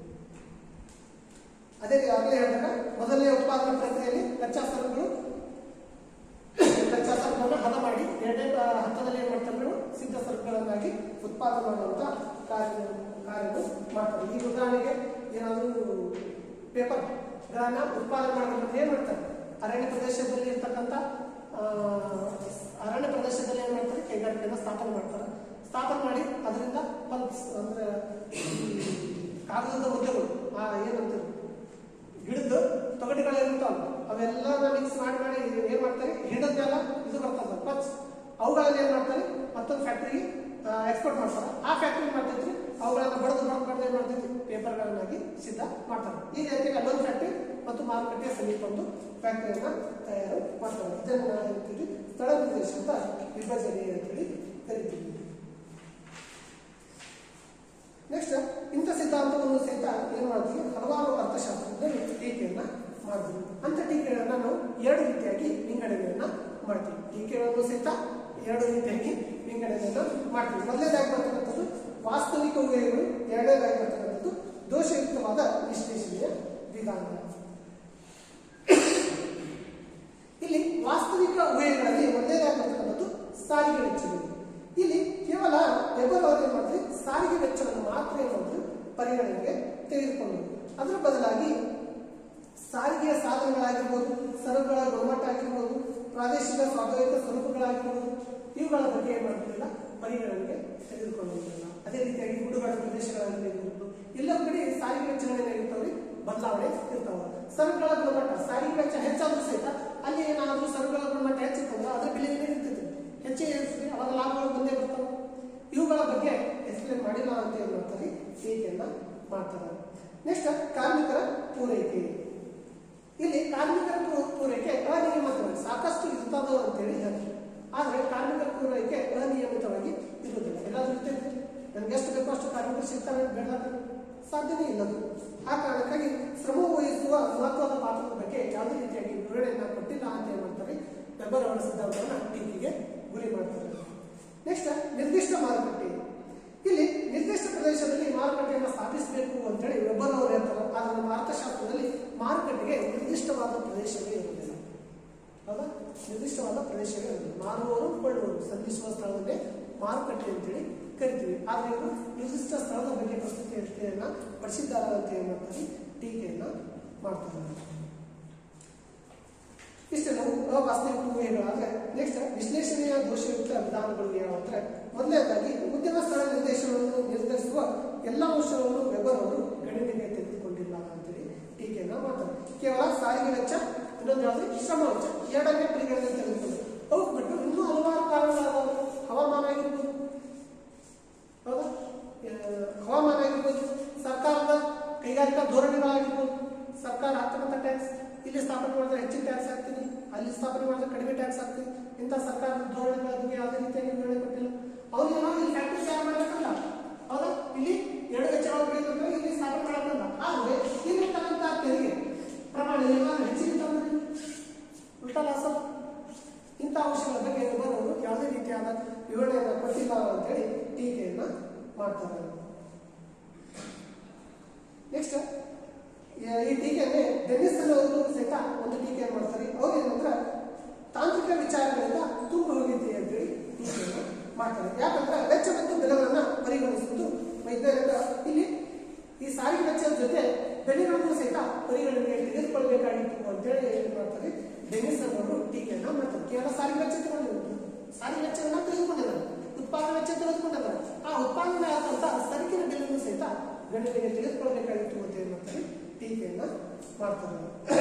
ಅದೇ ಆಗಲೇ ಹೇಳಿದಾಗ ಮೊದಲನೇ ಉತ್ಪಾದನಾ ಪ್ರಕ್ರಿಯೆಯಲ್ಲಿ ಕಚ್ಚಾ ಸರಕುಗಳು ಕಚ್ಚಾ ಸರಕುಗಳನ್ನು ಹದ ಮಾಡಿ ಎರಡನೇ ಆ, ಹಂತದಲ್ಲಿ ಏನ್ ಮಾಡ್ತಾರೆ ನಾವು ಸಿದ್ಧ ಸರಕುಗಳನ್ನಾಗಿ ಉತ್ಪಾದನೆ ಮಾಡುವಂತ ಕಾರ್ಯ ಕಾರ್ಯಗಳು ಮಾಡ್ತಾರೆ ಈಗ ಉದಾಹರಣೆಗೆ ಏನಾದರೂ ಪೇಪರ್ ಗಳನ್ನ ಉತ್ಪಾದನೆ ಮಾಡಬೇಕಂದ್ರೆ ಏನ್ ಮಾಡ್ತಾರೆ ಅರಣ್ಯ ಪ್ರದೇಶದಲ್ಲಿ ಇರ್ತಕ್ಕಂಥ ಆ, ಅರಣ್ಯ ಪ್ರದೇಶದಲ್ಲಿ ಏನ್ ಮಾಡ್ತಾರೆ ಕೈಗಾರಿಕೆಯನ್ನು ಸ್ಥಾಪನೆ ಮಾಡ್ತಾರೆ ಸ್ಥಾಪನೆ ಮಾಡಿ ಅದರಿಂದ ಪಲ್ಪ್ಸ್ ಅಂದ್ರೆ ಈ ಕಾಗದದ ಉದ್ಯಗಳು ಆ ಏನಂತಾರೆ ಗಿಡದ ತೊಗಟಿಗಳು ಇರ್ತಾವ ಅವೆಲ್ಲ ಮಿಕ್ಸ್ ಮಾಡಿ ಮಾಡಿ ಏನ್ ಮಾಡ್ತಾರೆ ಗಿಡದ್ದೆಲ್ಲ ಇದು ಬರ್ತದ ಪಲ್ಪ್ಸ್ ಅವುಗಳನ್ನ ಏನ್ ಮಾಡ್ತಾರೆ ಮತ್ತೊಂದು ಫ್ಯಾಕ್ಟ್ರಿಗೆ ಎಕ್ಸ್ಪೋರ್ಟ್ ಮಾಡ್ತಾರೆ ಆ ಫ್ಯಾಕ್ಟ್ರಿ ಮಾಡ್ತೈತ್ರಿ ಅವುಗಳನ್ನ ಬಡದು ಬಡದು ಬಡದು ಏನ್ ಮಾಡ್ತೈತಿ ಪೇಪರ್ಗಳನ್ನಾಗಿ ಸಿದ್ಧ ಮಾಡ್ತಾರೆ ಈ ರೀತಿಯಾಗಿ ಅಲ್ಲೊಂದು ಫ್ಯಾಕ್ಟ್ರಿ ಮತ್ತು ಮಾರುಕಟ್ಟೆಯ ಸಮೀಪ ಒಂದು ಫ್ಯಾಕ್ಟರಿಯನ್ನ ತಯಾರು ಮಾಡ್ತಾರೆ ಇದನ್ನು ನಾವು ಹೇಳ್ತೀವಿ ಸ್ಥಳ ನಿರ್ದೇಶಿತ ವಿಭಜನೆ ಅಂತೇಳಿ ಕರಿತೀವಿ ನೆಕ್ಸ್ಟ್ ಇಂಥ ಸಿದ್ಧಾಂತವನ್ನು ಸಹಿತ ಏನ್ ಮಾಡ್ತೀವಿ ಹಲವಾರು ಅರ್ಥಶಾಸ್ತ್ರದಲ್ಲಿ ಟೀಕೆಯನ್ನ ಮಾಡ್ತೀವಿ ಅಂತ ಟೀಕೆಗಳನ್ನ ನಾವು ಎರಡು ರೀತಿಯಾಗಿ ವಿಂಗಡಣೆಯನ್ನ ಮಾಡ್ತೀವಿ ಟೀಕೆಗಳನ್ನು ಸಹಿತ ಎರಡು ರೀತಿಯಾಗಿ ವಿಂಗಡಣೆಯನ್ನ ಮಾಡ್ತೀವಿ ಮೊದಲನೇದಾಗಿ ಬರ್ತಕ್ಕಂಥದ್ದು ವಾಸ್ತವಿಕ ಊಹೆಗಳು ಎರಡನೇದಾಗಿ ಬರ್ತಕ್ಕಂಥದ್ದು ದೋಷಯುಕ್ತವಾದ ವಿಶ್ಲೇಷಣೆಯ ವಿಧಾನ ಇಲ್ಲಿ ವಾಸ್ತವಿಕ ಊಹೆಗಳಲ್ಲಿ ಒಂದೇದಾಗಿ ಬರ್ತಕ್ಕಂಥದ್ದು ಸಾರಿಗೆ ವೆಚ್ಚಗಳು ಇಲ್ಲಿ ಕೇವಲ ವೆಬರ್ ಅವರು ಏನ್ ಮಾಡ್ತಾರೆ ಸಾರಿಗೆ ವೆಚ್ಚವನ್ನು ಮಾತ್ರ ಏನ್ ಮಾಡಿದ್ರು ಪರಿಗಣನೆಗೆ ತೆಗೆದುಕೊಂಡು ಅದರ ಬದಲಾಗಿ ಸಾರಿಗೆಯ ಸಾಧನಗಳಾಗಿರ್ಬೋದು ಸರಕುಗಳ ಗುಣಮಟ್ಟ ಆಗಿರ್ಬೋದು ಪ್ರಾದೇಶಿಕ ಸ್ವಾಭಾವಿಕ ಸ್ವರೂಪಗಳಾಗಿರ್ಬೋದು ಇವುಗಳ ಬಗ್ಗೆ ಏನ್ ಮಾಡ್ತಿರಲಿಲ್ಲ ಪರಿಗಣನೆಗೆ ತೆಗೆದುಕೊಳ್ಳುವುದಿಲ್ಲ ಅದೇ ರೀತಿಯಾಗಿ ಗುಡುಗಾಡು ಪ್ರದೇಶಗಳಾಗಿರ್ಬೋದು ಎಲ್ಲರ ಕಡೆ ಸಾರಿಗೆ ವೆಚ್ಚಗಳೇನಾಗಿರ್ತಾವ್ರಿ ಬದಲಾವಣೆ ಇರ್ತಾವ ಸರಕುಗಳ ಗುಣಮಟ್ಟ ಸಾರಿಗೆ ವೆಚ್ಚ ಹೆಚ್ಚಾದ್ರೂ ಸಹಿತ ಅಲ್ಲಿ ಏನಾದ್ರೂ ಸರಕುಗಳ ಗುಣಮಟ್ಟ ಹೆಚ್ಚಿರ್ತಂದ್ರೆ ಅದ್ರ ಬೆಲೆ ಏನೇ ಇರ್ತೈತಿ ಹೆಚ್ಚಿಗೆ ಇರ್ತದೆ ಅವಾಗ ಲಾಭಗಳು ಬಂದೇ ಬರ್ತಾವೆ ಇವುಗಳ ಬಗ್ಗೆ ಎಕ್ಸ್ಪ್ಲೇನ್ ಮಾಡಿಲ್ಲ ಅಂತ ಏನ್ ಮಾಡ್ತಾರೆ ಟೀಕೆಯನ್ನ ಮಾಡ್ತಾರೆ ನೆಕ್ಸ್ಟ್ ಕಾರ್ಮಿಕರ ಪೂರೈಕೆ ಇಲ್ಲಿ ಕಾರ್ಮಿಕರ ಪೂ- ಪೂರೈಕೆ ಅನಿಯಮಿತವಾಗಿ ಸಾಕಷ್ಟು ಇರ್ತದ ಅಂತೇಳಿ ಹೇಳ್ತಾರೆ ಆದ್ರೆ ಕಾರ್ಮಿಕರ ಪೂರೈಕೆ ಅನಿಯಮಿತವಾಗಿ ಇರುವುದಿಲ್ಲ ಎಲ್ಲಾದ್ರೂ ಇರ್ತೈತೆ ನನ್ಗೆ ಎಷ್ಟು ಬೇಕೋ ಅಷ್ಟು ಕಾರ್ಮಿಕರು ಸಿಗ್ತಾರೆ ಬೇಡ ಸಾಧ್ಯನೇ ಇಲ್ಲದು ಆ ಕಾರಣಕ್ಕಾಗಿ ಶ್ರಮ ವಹಿಸುವ ಮಹತ್ವದ ಪಾತ್ರದ ಬಗ್ಗೆ ಯಾವುದೇ ರೀತಿಯಾಗಿ ವಿವರಣೆಯನ್ನ ಕೊಟ್ಟಿಲ್ಲ ಅಂತ ಏನ್ ಮಾಡ್ತಾರೆ ವೆಬರ್ ಅವರ ಸಿದ್ಧಾಂತವನ್ನ ಟೀಕೆಗೆ ಗುರಿ ಮಾಡ್ತಾರೆ ನೆಕ್ಸ್ಟ್ ನಿರ್ದಿಷ್ಟ ಮಾರುಕಟ್ಟೆ ಇಲ್ಲಿ ನಿರ್ದಿಷ್ಟ ಪ್ರದೇಶದಲ್ಲಿ ಮಾರುಕಟ್ಟೆಯನ್ನು ಸ್ಥಾಪಿಸಬೇಕು ಅಂತೇಳಿ ವೆಬರ್ ಅವರು ಹೇಳ್ತಾರೆ ಆದ್ರೆ ನಮ್ಮ ಅರ್ಥಶಾಸ್ತ್ರದಲ್ಲಿ ಮಾರುಕಟ್ಟೆಗೆ ನಿರ್ದಿಷ್ಟವಾದ ಪ್ರದೇಶವೇ ಇರುವುದಿಲ್ಲ ಹೌದಾ ನಿರ್ದಿಷ್ಟವಾದ ಪ್ರದೇಶವೇ ಇರುವುದಿಲ್ಲ ಮಾರುವವರು ಕೊಳ್ಳುವರು ಸಂಧಿಸುವ ಸ್ಥಳವನ್ನೇ ಮಾರುಕಟ್ಟೆ ಅಂತೇಳಿ ಕರಿತೀವಿ ಆದ್ರೆ ಇವರು ನಿರ್ದಿಷ್ಟ ಸ್ಥಳದ ಬಗ್ಗೆ ಪ್ರಸ್ತುತಿಯನ್ನ ಪಡಿಸಿದ್ದಾರೆ ಅಂತ ಏನ್ ಮಾಡ್ತಾರೆ ಟೀಕೆಯನ್ನ ಮಾಡ್ತಾರೆ ಇಷ್ಟೆಲ್ಲವೂ ಅವಾಸ್ತವಿಕ ಊಹೆಗಳಾದ್ರೆ ನೆಕ್ಸ್ಟ್ ವಿಶ್ಲೇಷಣೆಯ ದೋಷಯುಕ್ತ ವಿಧಾನಗಳು ಯಾವಂದ್ರೆ ಮೊದಲನೇದಾಗಿ ಉದ್ಯಮ ಸ್ಥಳ ನಿರ್ದೇಶನವನ್ನು ನಿರ್ಧರಿಸುವ ಎಲ್ಲ ಅಂಶಗಳನ್ನು ವೆಬರ್ ಅವರು ಗಣನೆಗೆ ತೆಗೆದುಕೊಂಡಿಲ್ಲ ಅಂತೇಳಿ ಟೀಕೆಯನ್ನ ಮಾಡ್ತಾರೆ ಕೇವಲ ಸಾರಿಗೆ ವೆಚ್ಚ ಇನ್ನೊಂದು ಯಾವ್ದು ಶ್ರಮ ವೆಚ್ಚ ಎರಡನ್ನೇ ಪರಿಗಣನೆ ತೆಗೆದುಕೊಂಡು ಅವು ಬಿಟ್ಟು ಇನ್ನೂ ಹಲವಾರು ಕಾರಣಗಳಾದವು ಹವಾಮಾನ ಆಗಿರ್ಬೋದು ಹೌದಾ ಆ, ಹವಾಮಾನ ಆಗಿರ್ಬೋದು ಸರ್ಕಾರದ ಕೈಗಾರಿಕಾ ಧೋರಣೆಗಳಾಗಿರ್ಬೋದು ಸರ್ಕಾರ ಹಾಕ್ತಕ್ಕಂಥ ಟ್ಯಾಕ್ಸ್ ಇಲ್ಲಿ ಸ್ಥಾಪನೆ ಮಾಡಿದ್ರೆ ಹೆಚ್ಚಿನ ಟ್ಯಾಕ್ಸ್ ಹಾಕ್ತೀನಿ ಅಲ್ಲಿ ಸ್ಥಾಪನೆ ಮಾಡಿದ್ರೆ ಕಡಿಮೆ ಟ್ಯಾಕ್ಸ್ ಹಾಕ್ತೀನಿ ಇಂಥ ಸರ್ಕಾರದ ಧೋರಣೆಗಳ ಬಗ್ಗೆ ಯಾವುದೇ ರೀತಿಯಾಗಿ ವಿವರಣೆ ಕೊಟ್ಟಿಲ್ಲ ಅವ್ರಿಗೇನೋ ಇಲ್ಲಿ ಫ್ಯಾಕ್ಟ್ರಿ ತಯಾರು ಮಾಡಬೇಕಲ್ಲ ಹೌದಾ ಇಲ್ಲಿ ಎರಡು ವೆಚ್ಚಗಳು ಬೇಕಂದ್ರೆ ಇಲ್ಲಿ ಸ್ಥಾಪನೆ ಮಾಡಬೇಕಲ್ಲ ಆದ್ರೆ ಇಲ್ಲಿರ್ತಕ್ಕಂಥ ತೆರಿಗೆ ಪ್ರಮಾಣ ಏನಾದ್ರು ಹೆಚ್ಚಿಗೆ ತಂದ್ರೆ ಉಲ್ಟಾ ಲಾಸ್ ಅಲ್ಲ. ಇಂಥ ಅಂಶಗಳ ಬಗ್ಗೆ ಬರೋರು ಯಾವುದೇ ರೀತಿಯಾದ ವಿವರಣೆಯನ್ನು ಕೊಟ್ಟಿಲ್ಲ ಅಂತೇಳಿ ಟೀಕೆಯನ್ನ ಮಾಡ್ತಾರೆ ನೆಕ್ಸ್ಟ್ ಈ ಟೀಕೆಯನ್ನೇ ಡೆನ್ನಿಸ್ ಅವರು ಸಹಿತ ಒಂದು ಟೀಕೆ ಮಾಡ್ತಾರೆ ಅವ್ರು ಏನಂದ್ರೆ ತಾಂತ್ರಿಕ ವಿಚಾರಗಳಿಂದ ತುಂಬ ಹೋಗಿದ್ದೆ ಅಂತೇಳಿ ಟೀಕೆಯನ್ನು ಮಾಡ್ತಾರೆ ಯಾಕಂದ್ರೆ ವೆಚ್ಚ ಮತ್ತು ಬೆಲೆಗಳನ್ನ ಪರಿಗಣಿಸುವುದು ವೈಜ್ಞಾನಿಕ ಇಲ್ಲಿ ಈ ಸಾರಿಗೆ ವೆಚ್ಚದ ಜೊತೆ ಬೆಲೆಗಳನ್ನು ಸಹಿತ ಪರಿಗಣನೆಗೆ ತೆಗೆದುಕೊಳ್ಬೇಕಾಗಿತ್ತು ಅಂತೇಳಿ ಏನ್ ಮಾಡ್ತಾರೆ ಡೆನ್ನಿಸ್ ಅವರು ಟೀಕೆಯನ್ನ ಮಾಡ್ತಾರೆ ಕೇವಲ ಸಾರಿಗೆ ವೆಚ್ಚ ತಗೊಂಡಿದ್ದಾರೆ ಸಾರಿಗೆ ವೆಚ್ಚವನ್ನ ತೆಗೆದುಕೊಂಡಿದ್ದಾರೆ ಉತ್ಪಾದನಾ ವೆಚ್ಚ ತೆಗೆದುಕೊಂಡಿದ್ದಾರೆ ಆ ಉತ್ಪಾದನೆ ಆದಂತ ಸರಕಿನ ಬೆಲೆಯನ್ನು ಸಹಿತ ಗಣನೆಗೆ ತೆಗೆದುಕೊಳ್ಬೇಕಾಗಿತ್ತು ಅಂತ ಏನ್ ಮಾಡ್ತಾರೆ ಟೀಕೆಯನ್ನ ಮಾಡ್ತಾರೆ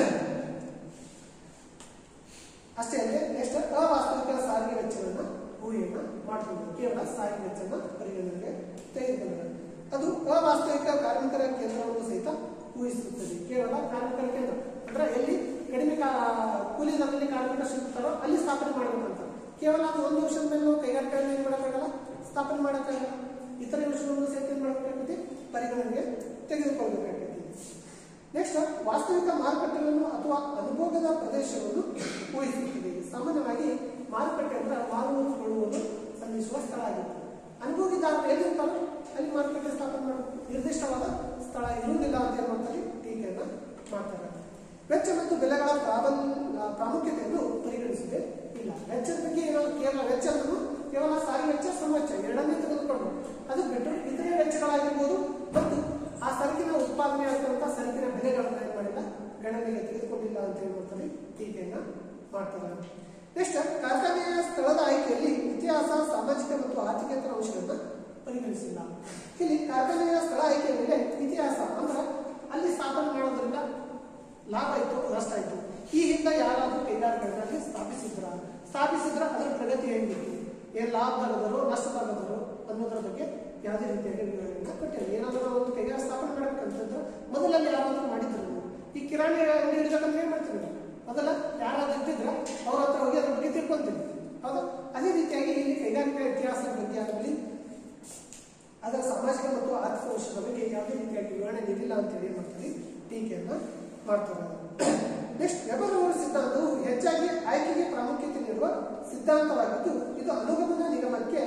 ಅಷ್ಟೇ ಅಲ್ಲದೆ ನೆಕ್ಸ್ಟ್ ಅವಾಸ್ತವಿಕ ಸಾರಿಗೆ ವೆಚ್ಚವನ್ನ ಊಹೆಯನ್ನ ಮಾಡ್ಕೊಂಡು ಕೇವಲ ಸಾರಿಗೆ ವೆಚ್ಚವನ್ನ ಪರಿಗಣನೆಗೆ ತೆಗೆದುಕೊಂಡರು ಅದು ಅವಾಸ್ತವಿಕ ಕಾರ್ಮಿಕರ ಕೇಂದ್ರವನ್ನು ಸಹಿತ ಊಹಿಸುತ್ತದೆ ಕೇವಲ ಕಾರ್ಮಿಕರ ಕೇಂದ್ರ ಅಂದ್ರೆ ಎಲ್ಲಿ ಕಡಿಮೆ ಕಾ- ಕೂಲಿ ದರದಲ್ಲಿ ಕಾರ್ಮಿಕರು ಸಿಗುತ್ತಾರೋ ಅಲ್ಲಿ ಸ್ಥಾಪನೆ ಮಾಡಬೇಕಂತ ಕೇವಲ ಅದು ಒಂದು ವರ್ಷದ ಮೇಲೆ ನಾವು ಕೈಗಾರಿಕೆಗಳನ್ನ ಏನ್ ಮಾಡೋಕ್ಕಾಗಲ್ಲ ಸ್ಥಾಪನೆ ಮಾಡೋಕ್ಕಾಗಲ್ಲ ಇತರ ಯೋಜನೆಗಳನ್ನು ಸಹಿತ ಏನ್ ಮಾಡಬೇಕಾಗುತ್ತೆ ಪರಿಗಣನೆಗೆ ತೆಗೆದುಕೊಳ್ಬೇಕಾಗುತ್ತೆ ನೆಕ್ಸ್ಟ್ ವಾಸ್ತವಿಕ ಮಾರುಕಟ್ಟೆಗಳನ್ನು ಅಥವಾ ಅನುಭೋಗದ ಪ್ರದೇಶವನ್ನು ಊಹಿಸುತ್ತದೆ ಸಾಮಾನ್ಯವಾಗಿ ಮಾರುಕಟ್ಟೆ ಅಂದ್ರೆ ಮಾರುವುದು ಕೊಳ್ಳುವುದು ಸಂಧಿಸುವ ಸ್ಥಳ ಆಗಿರುತ್ತೆ ಅನುಭೋಗಿದಾರರು ಎಲ್ಲಿರ್ತಾರೋ ಅಲ್ಲಿ ಮಾರುಕಟ್ಟೆ ಸ್ಥಾಪನೆ ಮಾಡಬೇಕು ನಿರ್ದಿಷ್ಟವಾದ ಸ್ಥಳ ಇರುವುದಿಲ್ಲ ಅಂತ ಏನ್ ಮಾಡ್ತಾರೆ ಟೀಕೆಯನ್ನ ಮಾಡ್ತಾರೆ ವೆಚ್ಚ ಮತ್ತು ಬೆಲೆಗಳ ಪ್ರಾಬಲ್ ಪ್ರಾಮುಖ್ಯತೆಯನ್ನು ಪರಿಗಣಿಸದೆ ಇಲ್ಲ ವೆಚ್ಚದ ಬಗ್ಗೆ ಏನೋ ಕೇವಲ ವೆಚ್ಚ ಅನ್ನೋದು ಕೇವಲ ಸಾರಿಗೆ ವೆಚ್ಚ ಶ್ರಮ ವೆಚ್ಚ ಎರಡನ್ನೇ ತೆಗೆದುಕೊಂಡು ಅದು ಬಿಟ್ಟು ಇತರೆ ವೆಚ್ಚಗಳಾಗಿರ್ಬೋದು ಮತ್ತು ಆ ಸರಕಿನ ಉತ್ಪಾದನೆ ಆಗಿರುವಂತಹ ಸರಕಿನ ಬೆಲೆಗಳನ್ನ ಏನ್ ಮಾಡಿಲ್ಲ ಗಣನೆಗೆ ತೆಗೆದುಕೊಂಡಿಲ್ಲ ಅಂತ ಏನ್ ಮಾಡ್ತಾರೆ ಟೀಕೆಯನ್ನ ಮಾಡ್ತಾರೆ ನೆಕ್ಸ್ಟ್ ಕಾರ್ಖಾನೆಯ ಸ್ಥಳದ ಆಯ್ಕೆಯಲ್ಲಿ ಇತಿಹಾಸ ಸಾಮಾಜಿಕ ಮತ್ತು ಆರ್ಥಿಕೇತರ ಅಂಶಗಳನ್ನ ಪರಿಗಣಿಸಿಲ್ಲ ಇಲ್ಲಿ ಕಾರ್ಖಾನೆಯ ಸ್ಥಳ ಆಯ್ಕೆ ಮೇಲೆ ಇತಿಹಾಸ ಅಂದ್ರೆ ಅಲ್ಲಿ ಸ್ಥಾಪನೆ ಮಾಡೋದ್ರಿಂದ ಲಾಭ ಆಯ್ತು ನಷ್ಟ ಆಯ್ತು ಈ ಹಿಂದೆ ಯಾರಾದ್ರೂ ಕೈಗಾರಿಕೆಗಳಲ್ಲಿ ಸ್ಥಾಪಿಸಿದ್ರ ಸ್ಥಾಪಿಸಿದ್ರ ಅದರ ಪ್ರಗತಿ ಹೆಂಗಿತ್ತು ಏನ್ ಲಾಭದಾಗದರು ನಷ್ಟದಾಗದರು ಅನ್ನೋದ್ರ ಬಗ್ಗೆ ಯಾವುದೇ ರೀತಿಯಾಗಿ ವಿವರಣೆಯನ್ನ ಕೊಟ್ಟಿಲ್ಲ ಏನಾದ್ರೂ ನಾವು ಒಂದು ಕೈಗಾರಿಕೆ ಸ್ಥಾಪನೆ ಮಾಡ್ಬೇಕಂತಂದ್ರೆ ಮೊದಲಲ್ಲಿ ಯಾರಾದ್ರೂ ಮಾಡಿದ್ರು ನೀವು. ಈ ಕಿರಾಣಿ ಅಂಗಡಿ ಹಿಡಿಬೇಕಂದ್ರೆ ಏನ್ ಮಾಡ್ತೀವಿ ನೀವು? ಮೊದಲ ಯಾರಾದ್ರೂ ಇದ್ದಿದ್ರ ಅವ್ರ ಹತ್ರ ಹೋಗಿ ಅದ್ರ ಬಗ್ಗೆ ತಿಳ್ಕೊಂತೀವಿ ಹೌದಾ ಅದೇ ರೀತಿಯಾಗಿ ಇಲ್ಲಿ ಕೈಗಾರಿಕಾ ಇತಿಹಾಸದ ಬಗ್ಗೆ ಆಗಲಿ ಅದರ ಸಾಮಾಜಿಕ ಮತ್ತು ಆರ್ಥಿಕ ಅಂಶದ ಬಗ್ಗೆ ಯಾವುದೇ ರೀತಿಯಾಗಿ ವಿವರಣೆ ನೀಡಿಲ್ಲ ಅಂತೇಳಿ ಏನ್ ಮಾಡ್ತಾರೆ ಟೀಕೆಯನ್ನ ಮಾಡ್ತಾರೆ ನೆಕ್ಸ್ಟ್ ವೆಬರ್ ಅವರ ಸಿದ್ಧಾಂತವು ಹೆಚ್ಚಾಗಿ ಆಯ್ಕೆಗೆ ಪ್ರಾಮುಖ್ಯತೆ ನೀಡುವ ಸಿದ್ಧಾಂತವಾಗಿದ್ದು ಇದು ಅನುಗಮನ ನಿಗಮಕ್ಕೆ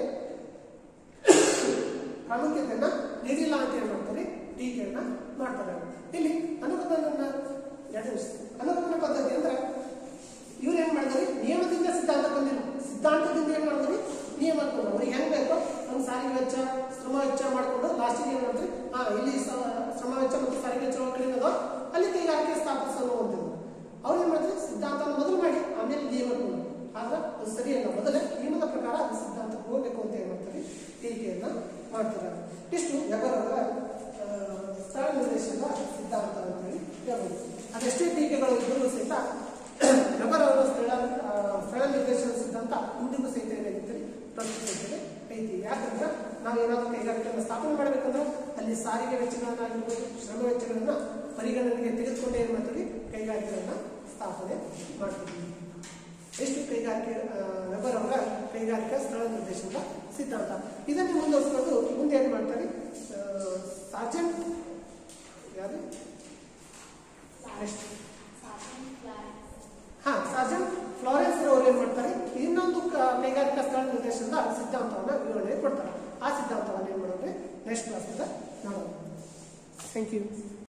ಪ್ರಾಮುಖ್ಯತೆಯನ್ನ ನೀಡಿಲ್ಲ ಅಂತ ಏನ್ ಮಾಡ್ತಾರೆ ಟೀಕೆಯನ್ನ ಮಾಡ್ತಾರೆ ಇಲ್ಲಿ ಅನುಗಮನ ಎರಡು ನಿಮಿಷ. ಅನುಗಮನ ಪದ್ಧತಿ ಅಂದ್ರೆ ಇವ್ರು ಏನ್ ಮಾಡಿದ್ರಿ ನಿಯಮದಿಂದ ಸಿದ್ಧಾಂತ ಬಂದಿಲ್ಲ ಸಿದ್ಧಾಂತದಿಂದ ಏನ್ ಮಾಡಿದ್ರಿ ನಿಯಮ ಅನ್ಕೊಂಡು ಅವ್ರಿಗೆ ಹೆಂಗ್ ಬೇಕೋ ಒಂದು ಸಾರಿಗೆ ವೆಚ್ಚ ಶ್ರಮ ವೆಚ್ಚ ಮಾಡ್ಕೊಂಡು ಲಾಸ್ಟಿಗೆ ಏನ್ ಮಾಡಿದ್ರಿ ಹಾ ಇಲ್ಲಿ ಸ- ಶ್ರಮ ವೆಚ್ಚ ಮತ್ತು ಸಾರಿಗೆ ವೆಚ್ಚ ಕಡಿಮೆ ಅದಾವ ಅಲ್ಲಿ ಕೈಗಾರಿಕೆ ಸ್ಥಾಪಿಸಲು ಅಂತಿದ್ರು ಅವ್ರು ಏನ್ ಮಾಡಿದ್ರು ಸಿದ್ಧಾಂತ ಮೊದಲು ಮಾಡಿ ಆಮೇಲೆ ನಿಯಮ ಅನ್ಕೊಂಡು ಆದ್ರೆ ಅದು ಸರಿಯಲ್ಲ ಮೊದಲೇ ನಿಯಮದ ಪ್ರಕಾರ ಅದು ಸಿದ್ಧಾಂತಕ್ಕೆ ಹೋಗ್ಬೇಕು ಅಂತ ಏನ್ ಮಾಡ್ತಾರೆ ಟೀಕೆಯನ್ನ ಮಾಡ್ತಾರೆ ಇಷ್ಟು ವೆಬರ್ ಅವರ ಆ, ಸ್ಥಳ ನಿರ್ದೇಶನದ ಸಿದ್ಧಾಂತ ಅಂತೇಳಿ ಹೇಳ್ಬೋದು ಅದೆಷ್ಟೇ ಟೀಕೆಗಳು ಇದ್ದರೂ ಸಹಿತ ವೆಬರ್ ಅವರ ಸ್ಥಳ ಆ, ಸ್ಥಳ ನಿರ್ದೇಶನ ಸಿದ್ಧಾಂತ ಇಂದಿಗೂ ಸಹಿತ ಏನಾಗಿತ್ತು ಪ್ರಸ್ತುತತೆ ಐತಿ ಯಾಕಂದ್ರೆ ನಾವು ಏನಾದರೂ ಕೈಗಾರಿಕೆಯನ್ನು ಸ್ಥಾಪನೆ ಮಾಡಬೇಕಂದ್ರೆ ಅಲ್ಲಿ ಸಾರಿಗೆ ವೆಚ್ಚಗಳನ್ನಾಗಿರ್ಬೋದು ಶ್ರಮ ವೆಚ್ಚಗಳನ್ನ ಪರಿಗಣನೆಗೆ ತೆಗೆದುಕೊಂಡೇ ಏನ್ ಮಾಡ್ತೀವಿ ಕೈಗಾರಿಕೆಗಳನ್ನ ಸ್ಥಾಪನೆ ಮಾಡ್ತೀವಿ ಎಷ್ಟು ಕೈಗಾರಿಕೆ ಆ, ವೆಬರ್ ಅವರ ಕೈಗಾರಿಕಾ ಸ್ಥಳ ನಿರ್ದೇಶನದ ಸಿದ್ಧಾಂತ ಇದನ್ನು ಮುಂದುವರಿಸಿಕೊಂಡು ಮುಂದೆ ಏನು ಮಾಡ್ತಾರೆ ಸಾರ್ಜೆಂಟ್ ಯಾರು ನೆಕ್ಸ್ಟ್ ಹಾ ಸಾರ್ಜೆಂಟ್ ಫ್ಲಾರೆನ್ಸ್ ಅವರು ಏನ್ ಮಾಡ್ತಾರೆ ಇನ್ನೊಂದು ಕ- ಕೈಗಾರಿಕಾ ಸ್ಥಳ ನಿರ್ದೇಶನದ ಸಿದ್ಧಾಂತವನ್ನ ವಿವರಣೆ ಕೊಡ್ತಾರೆ ಆ ಸಿದ್ಧಾಂತವನ್ನು ಏನ್ ಮಾಡೋದ್ರೆ ನೆಕ್ಸ್ಟ್ ಕ್ಲಾಸ್ ನೋಡೋಣ ಥ್ಯಾಂಕ್ ಯು